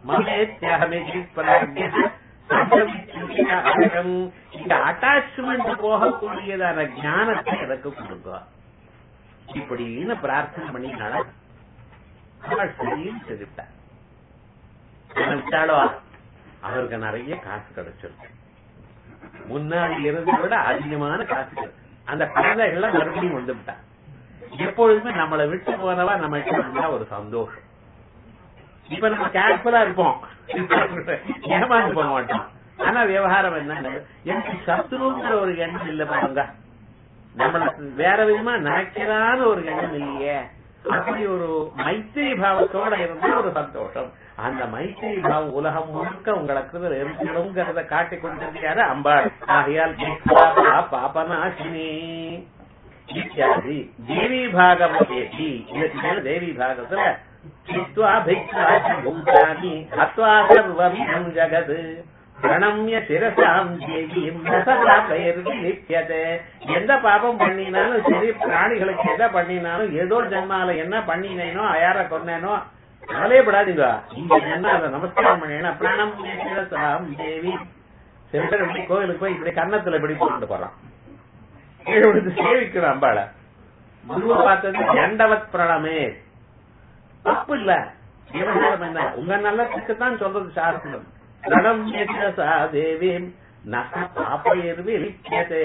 இந்த அட்டாச்மெண்ட் போகக்கூடியதான ஞானத்தை எனக்கு கொடுங்க இப்படின்னு பிரார்த்தனை பண்ணினால அவள் சரியும் செதுட்டார் விட்டாளோ அவருக்கு நிறைய காசு கிடைச்சிருக்கு முன்னாடி இருந்ததை விட அதிகமான காசு கிடைச்சு அந்த குழந்தைகள்லாம் மறுபடியும் வந்து விட்டான் எப்பொழுதுமே நம்மளை விட்டு போனவா நம்மகிட்ட இருந்தா ஒரு சந்தோஷம் இப்ப நம்ம கேர்ஃபுல்லா இருப்போம் ஏமாந்து போக மாட்டோம் ஆனா விவகாரம் என்ன எனக்கு சத்ருங்கிற ஒரு எண்ணம் இல்ல பாருங்க நம்மள வேற விதமா நினைக்கிறான்னு ஒரு எண்ணம் இல்லையே அப்படி ஒரு மைத்திரி பாவத்தோட இருந்த ஒரு சந்தோஷம் அந்த மைத்திரி பாவம் உலகம் முழுக்க உங்களுக்கு இருக்கணுங்கிறத காட்டி கொண்டிருக்காரு அம்பாள் ஆகையால் பாபநாசினி இத்தியாதி தேவி பாகவதேதி இதுக்கு மேல தேவி பாகத்துல சித்வா பிக்வா பூதானி ஹத்வா சர்வம் ஜகத் பிரணம்ய சிரசாம் தேவியும் லிப்யதே எந்த பாபம் பண்ணினாலும் சரி பிராணிகளுக்கு எதை பண்ணினாலும் ஏதோ ஜென்மால என்ன பண்ணினேனோ யார கொன்னேனோ கவலையப்படாதீங்க இந்த ஜென்மால நமஸ்காரம் பண்ணேன்னா பிரணம்ய சிரசாம் தேவி சில பேர் இப்படி கோயிலுக்கு போய் இப்படி கன்னத்துல இப்படி போட்டு போறான் கீழே விழுந்து சேவிக்கிறோம் அம்பாள குருவை பார்த்தது தண்டவத் பிரணமே தப்பு இல்ல விவகாரம் என்ன உங்க நல்லத்துக்கு தான் சொல்றது சாஸ்திரம் பிரணம்ய சிரசா தேவீம் நக பாப்பைர்விலிக்கியதே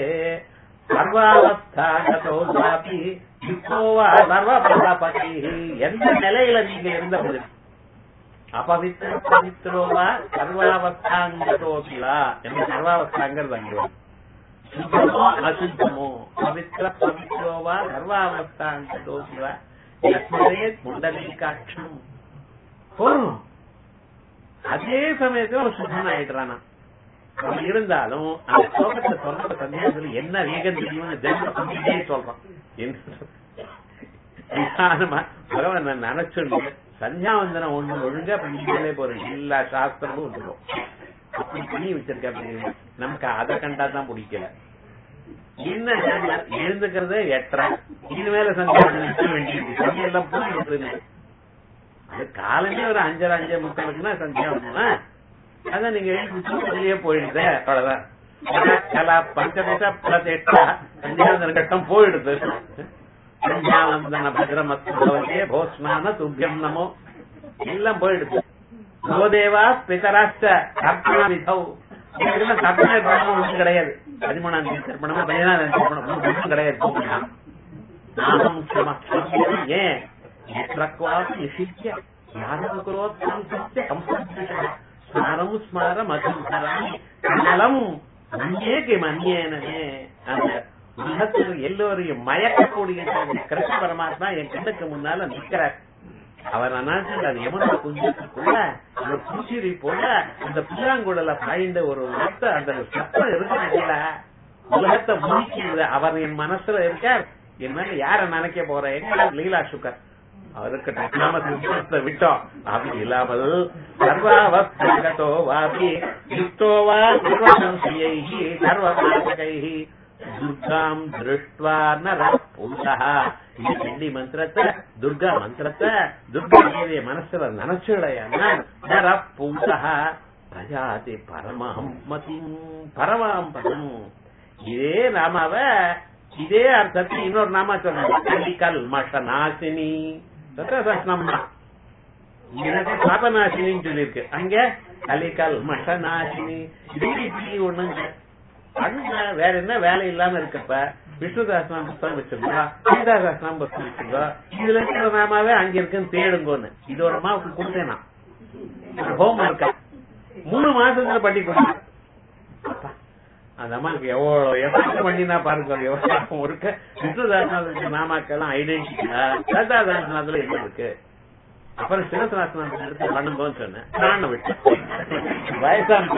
சர்வாவஸ்தாகதோசாபி யுக்தோவா சர்வ பிரதாபதி எந்த நிலையில நீங்க இருந்த போது அபவித்திர பவித்ரோவா சர்வாவஸ்தாங்கதோசிலா என்ன சர்வாவஸ்தாங்கிறது அங்கே சுத்தமோ அசுத்தமோ பவித்திர பவித்ரோவா சர்வாவஸ்தாங்கதோசிலா எஸ்மரே குண்டலிகாட்சம் போறோம் அதே சமயத்துல ஒரு சுத்தம் ஆயிடுறானா அப்படி இருந்தாலும் அந்த ஸ்லோகத்தை சொல்ற சந்தேகத்துல என்ன வேகம் தெரியுமா ஜென்ம சந்தியே சொல்றான் நிதானமா பகவான் நான் நினைச்சுண்டு சந்தியாவந்தனம் ஒண்ணு ஒழுங்கா பண்ணிக்கிட்டே போறேன் எல்லா சாஸ்திரமும் வந்துடும் அப்படி பண்ணி வச்சிருக்க அப்படின்னு நமக்கு அதை கண்டா தான் பிடிக்கல என்ன எழுந்துக்கிறதே எட்டரை இனிமேல சந்தியாவந்தனம் வேண்டியது சந்தியெல்லாம் போயிட்டு அது காலமே ஒரு அஞ்சரை அஞ்சே முக்காலுக்குன்னா சந்தியாவந்தனம் அதான் நீங்க எழுதி போயிடுது அவ்வளவுதான் கலா பஞ்சதச பிரதேஷ்டா சந்தியாவந்தன கட்டம் போயிடுது சந்தியாவந்தன பத்ரமஸ்தே போஸ்மான துப்பியம் நமோ எல்லாம் போயிடுது கோதேவா பிதராஷ்ட தர்ப்பண விதௌ தர்ப்பண தர்ப்பணம் ஒன்றும் கிடையாது பதிமூணாம் தேதி தர்ப்பணமா பதினாலாம் தேதி தர்ப்பணம் ஒன்றும் கிடையாது நாமம் சமஸ்தம் ஏன் எத்ரக்வாசி நிஷித்ய யாதவ குரோத் சம்சத்ய கம்சத்ய ஸ்மாரம் ஸ்மாரம் அசம்சரம் கமலம் அந்நேக்கு மன்யேனே அந்த உலகத்தில் எல்லோரையும் மயக்கக்கூடிய கிருஷ்ண பரமாத்மா என் கண்ணுக்கு முன்னால நிக்கிறார் அவர் அனாச்சு அது யமுனா குஞ்சத்துக்குள்ள அந்த பூச்சிரி போல அந்த புல்லாங்குழல பாய்ந்த ஒரு ரத்த அந்த சத்தம் இருக்கிறதுல உலகத்தை முடிக்கிறது அவர் என் மனசுல இருக்கார் என் மேல யார நினைக்க போறேன் லீலா சுகர் அவருக்கு நாம சந்தோஷத்தை விட்டோம் அப்படி இல்லாமல் சர்வாவஸ்தோ வாபி யுக்தோவா சர்வசம்சைஹி சர்வநாசகைஹி துர்காம் திருஷ்டுவா நர புருஷா இந்த பிண்டி மந்திரத்தை துர்கா மந்திரத்தை துர்கா தேவிய மனசுல நினைச்சுடையானா நர புருஷா பிரஜாதி பரமஹம் மதிம் பரமாம் பதம் இதே நாமாவ இதே அர்த்தத்தை இன்னொரு நாமா சொல்றாங்க கல் மஷ நாசினி சத்தசாஸ்திரம்மா எனக்கு பாபநாசினின்னு சொல்லியிருக்கு அங்க கலிகல் மஷநாசினி இது இப்படி ஒண்ணுங்க அங்க வேற என்ன வேலை இல்லாம இருக்கப்ப விஷ்ணுதாசனம் புத்தகம் வச்சிருந்தா சீதாதாசனம் புத்தகம் வச்சிருந்தா இதுல இருக்கிற நாமாவே அங்க இருக்குன்னு தேடுங்கன்னு இது ஒரு மாவுக்கு கொடுத்தேன் நான் ஹோம் ஒர்க்கா மூணு மாசத்துல பண்ணி கொடுத்தேன் அந்த அம்மாவுக்கு எவ்வளவு எஃபர்ட் பண்ணினா பாருங்க எவ்வளவு இருக்க விஷ்ணுதாசனத்துக்கு நாமாக்கெல்லாம் ஐடென்டிட்டியா சதாதாசனத்துல என்ன இருக்கு அப்புறம் சிவசாசனம் எடுத்து பண்ணும்போது சொன்னேன் நானும் விட்டேன் வயசான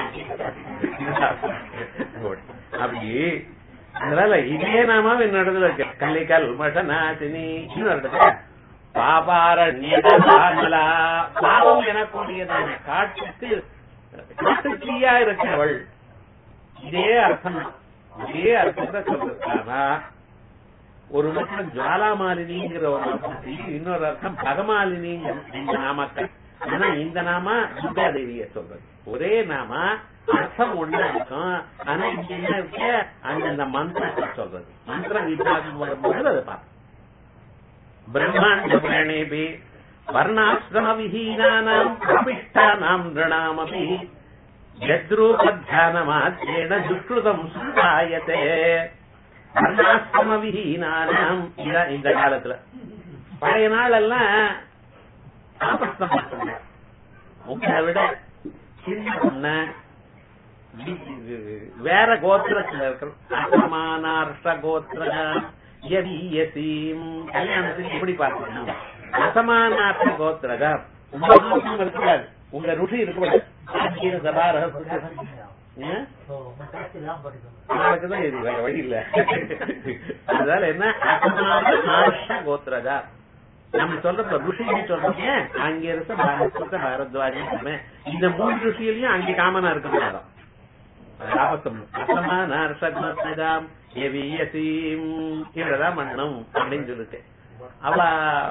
அப்படி அதனால இதே நாம இன்னொரு இடத்துல இருக்கு கல்லிக்கல் மஷநாசினி இன்னொரு இடத்துல பாபாரண்யலா பாவம் எனக்கூடியதான காட்டுக்கு காட்டுத்தீயா இருக்கிறவள் இதே அர்த்தம் இதே அர்த்தத்தை சொல்றதுக்கானா ஒரு மட்டும் ஜுவாலாமாலினிங்கிற ஒரு அர்த்தம் இன்னொரு அர்த்தம் பகமாலினிங்கிற இந்த நாமக்கள் ஆனா இந்த நாம துர்காதேவிய சொல்றது ஒரே நாம அர்த்தம் ஒண்ணா இருக்கும் ஆனா இங்க என்ன இருக்கு அந்தந்த மந்திரத்தை சொல்றது மந்திர விபாகம் வரும்போது அதை பார்ப்போம் பிரம்மாண்ட பிரணேபி வர்ணாசிரம விஹீனானாம் அபிஷ்டானாம் நிருணாமபி யத்ரூபத்தியானமாத்திரேண துஷ்கிருதம் சுகாயத்தே வர்ணாசிரம விஹீனானாம் இதான் இந்த காலத்துல பழைய நாள் எல்லாம் ஆபஸ்தம் பண்ணாங்க உங்களை விட சின்ன பொண்ண வேற கோத்திரத்துல இருக்கிற அசமானார்ஷ கோத்திர யதீயசீம் கல்யாணத்துக்கு இப்படி பார்த்தீங்க அசமானார்த்த கோத்திரதா உங்க ருஷி இருக்கக்கூடாது உங்க ருஷி இருக்கக்கூடாது ஆஞ்சீன சபா ரகசிய ஏன்? அவனுக்குதான் இது வேற வழி இல்ல அதனால என்ன அசமான ஆர்ஷ கோத்திரதா நம்ம சொல்றப்ப ருஷின்னு சொல்றோம் அங்க இருக்க பாரத பாரத்வாஜி இந்த மூணு ருஷியிலையும் அங்கே காமனா இருக்க முடியாது லாபத்தம் அசமான அர்ஷத்மதாம் எவியசீம் இவ்வளவுதான் பண்ணணும் அப்படின்னு சொல்லிட்டு அவ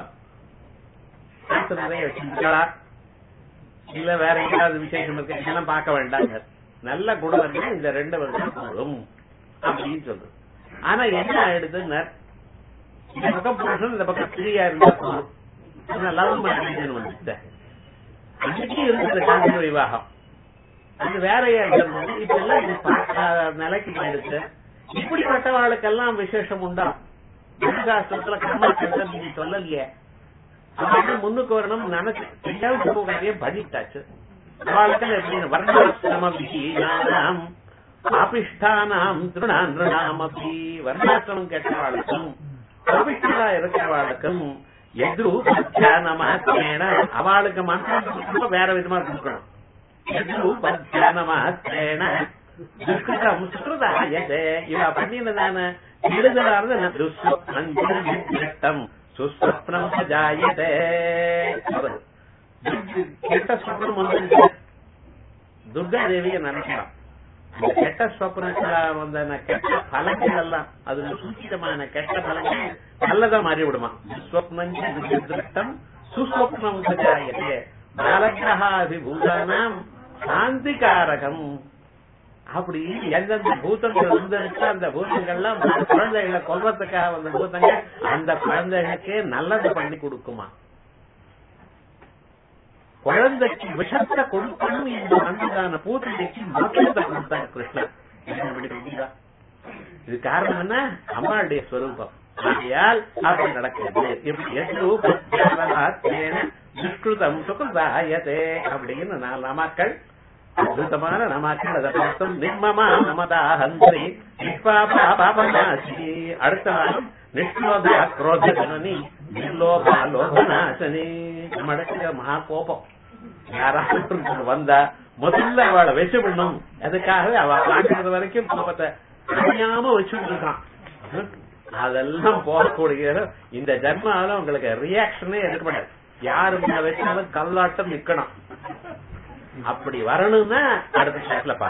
நிறைய வச்சிருக்காளா இல்ல வேற எங்கேயாவது விசேஷம் இருக்கு இதெல்லாம் பார்க்க வேண்டாங்க நல்ல குணம் இருந்தா இந்த ரெண்டு வருஷம் போதும் அப்படின்னு சொல்றது ஆனா என்ன ஆயிடுதுன்னு இந்த பக்கம் புருஷன் இந்த பக்கம் ஸ்திரீயா இருந்தா போதும் லவ் மேரேஜ் வந்துச்சு அன்னைக்கு இருந்தது காந்திர விவாகம் அது வேறையா இருந்தது இப்ப எல்லாம் இது பா- நிலைக்கு போயிடுச்சு இப்படிப்பட்டவாளுக்கெல்லாம் விசேஷம் உண்டா சாஸ்திரத்துல கர்மாச்சந்திரன் நீங்க சொல்லலையே அவங்க முன்னுக்கு வரணும் நினைச்சு தெரியாத காரியம் பண்ணிட்டாச்சு அவளுக்கு எப்படின்னு வர்ணாசிரம விஜயானாம் பாபிஷ்டானாம் திருணாந்திரணாம் அப்படி வர்ணாசிரமம் கேட்டவாளுக்கும் பாபிஷ்டா இருக்கிறவாளுக்கும் எதிரு நமேன அவளுக்கு மந்திரம் வேற விதமா கொடுக்கணும் எதிரு நமேன துஷ்கிருதம் சுக்கிருதாயதே இவ பண்ணினதான எழுதலானது துஷ்டம் சுஸ்வப்னம் ஜாயதே கெட்ட சொப்னம் வந்து துர்கா தேவியை நினைக்கலாம் அந்த கெட்ட சொப்னத்துல வந்த அந்த கெட்ட பலங்கள் எல்லாம் அது சூச்சிதமான கெட்ட பலங்கள் நல்லதா மாறி விடுமா சுஸ்வப்னம் திருஷ்டம் சுஸ்வப்னம் ஜாயதே பாலகிரகாதிபூதானாம் சாந்திகாரகம் அப்படி எந்தெந்த பூதங்கள் இருந்திருக்கு அந்த பூதங்கள்லாம் குழந்தைகளை கொல்றதுக்காக வந்த பூதங்கள் அந்த குழந்தைகளுக்கே நல்லது பண்ணி கொடுக்குமா குழந்தைக்கு விஷத்தை கொடுக்கணும் இந்த மன்னதான பூதத்தைக்கு மோட்சத்தை கொடுத்தார் கிருஷ்ணன் என்ன இப்படி புரியுதா? இது காரணம் என்ன அம்மாளுடைய ஸ்வரூபம் ஆகையால் அப்படி நடக்கிறது இப்படி எஸ்ரூபேன துஷ்கிருதம் சுகிருதாயதே அப்படின்னு நாலு நாமாக்கள் அற்புதமான நாமாக்கள் அதை பார்த்தோம் நிர்மமா நமதா ஹந்திரி நிஷ்பாபா பாபநாசினி அடுத்த நாள் நிஷ்லோபா குரோத ஜனனி நிர்லோபா லோபநாசனி நம்ம இடத்துல மகா கோபம் யாராவது ஒருத்தர் வந்தா முதல்ல அவளை வச்சு விடணும் அதுக்காகவே அவ பார்க்கறது வரைக்கும் கோபத்தை அறியாம வச்சுட்டு இருக்கான் அதெல்லாம் போகக்கூடிய இந்த ஜென்மாவில உங்களுக்கு ரியாக்ஷனே எதிர்படாது யாரு வச்சாலும் கல்லாட்டம் நிக்கணும் அப்படி வரணும்னா அடுத்த ஷாட்ல பாருங்க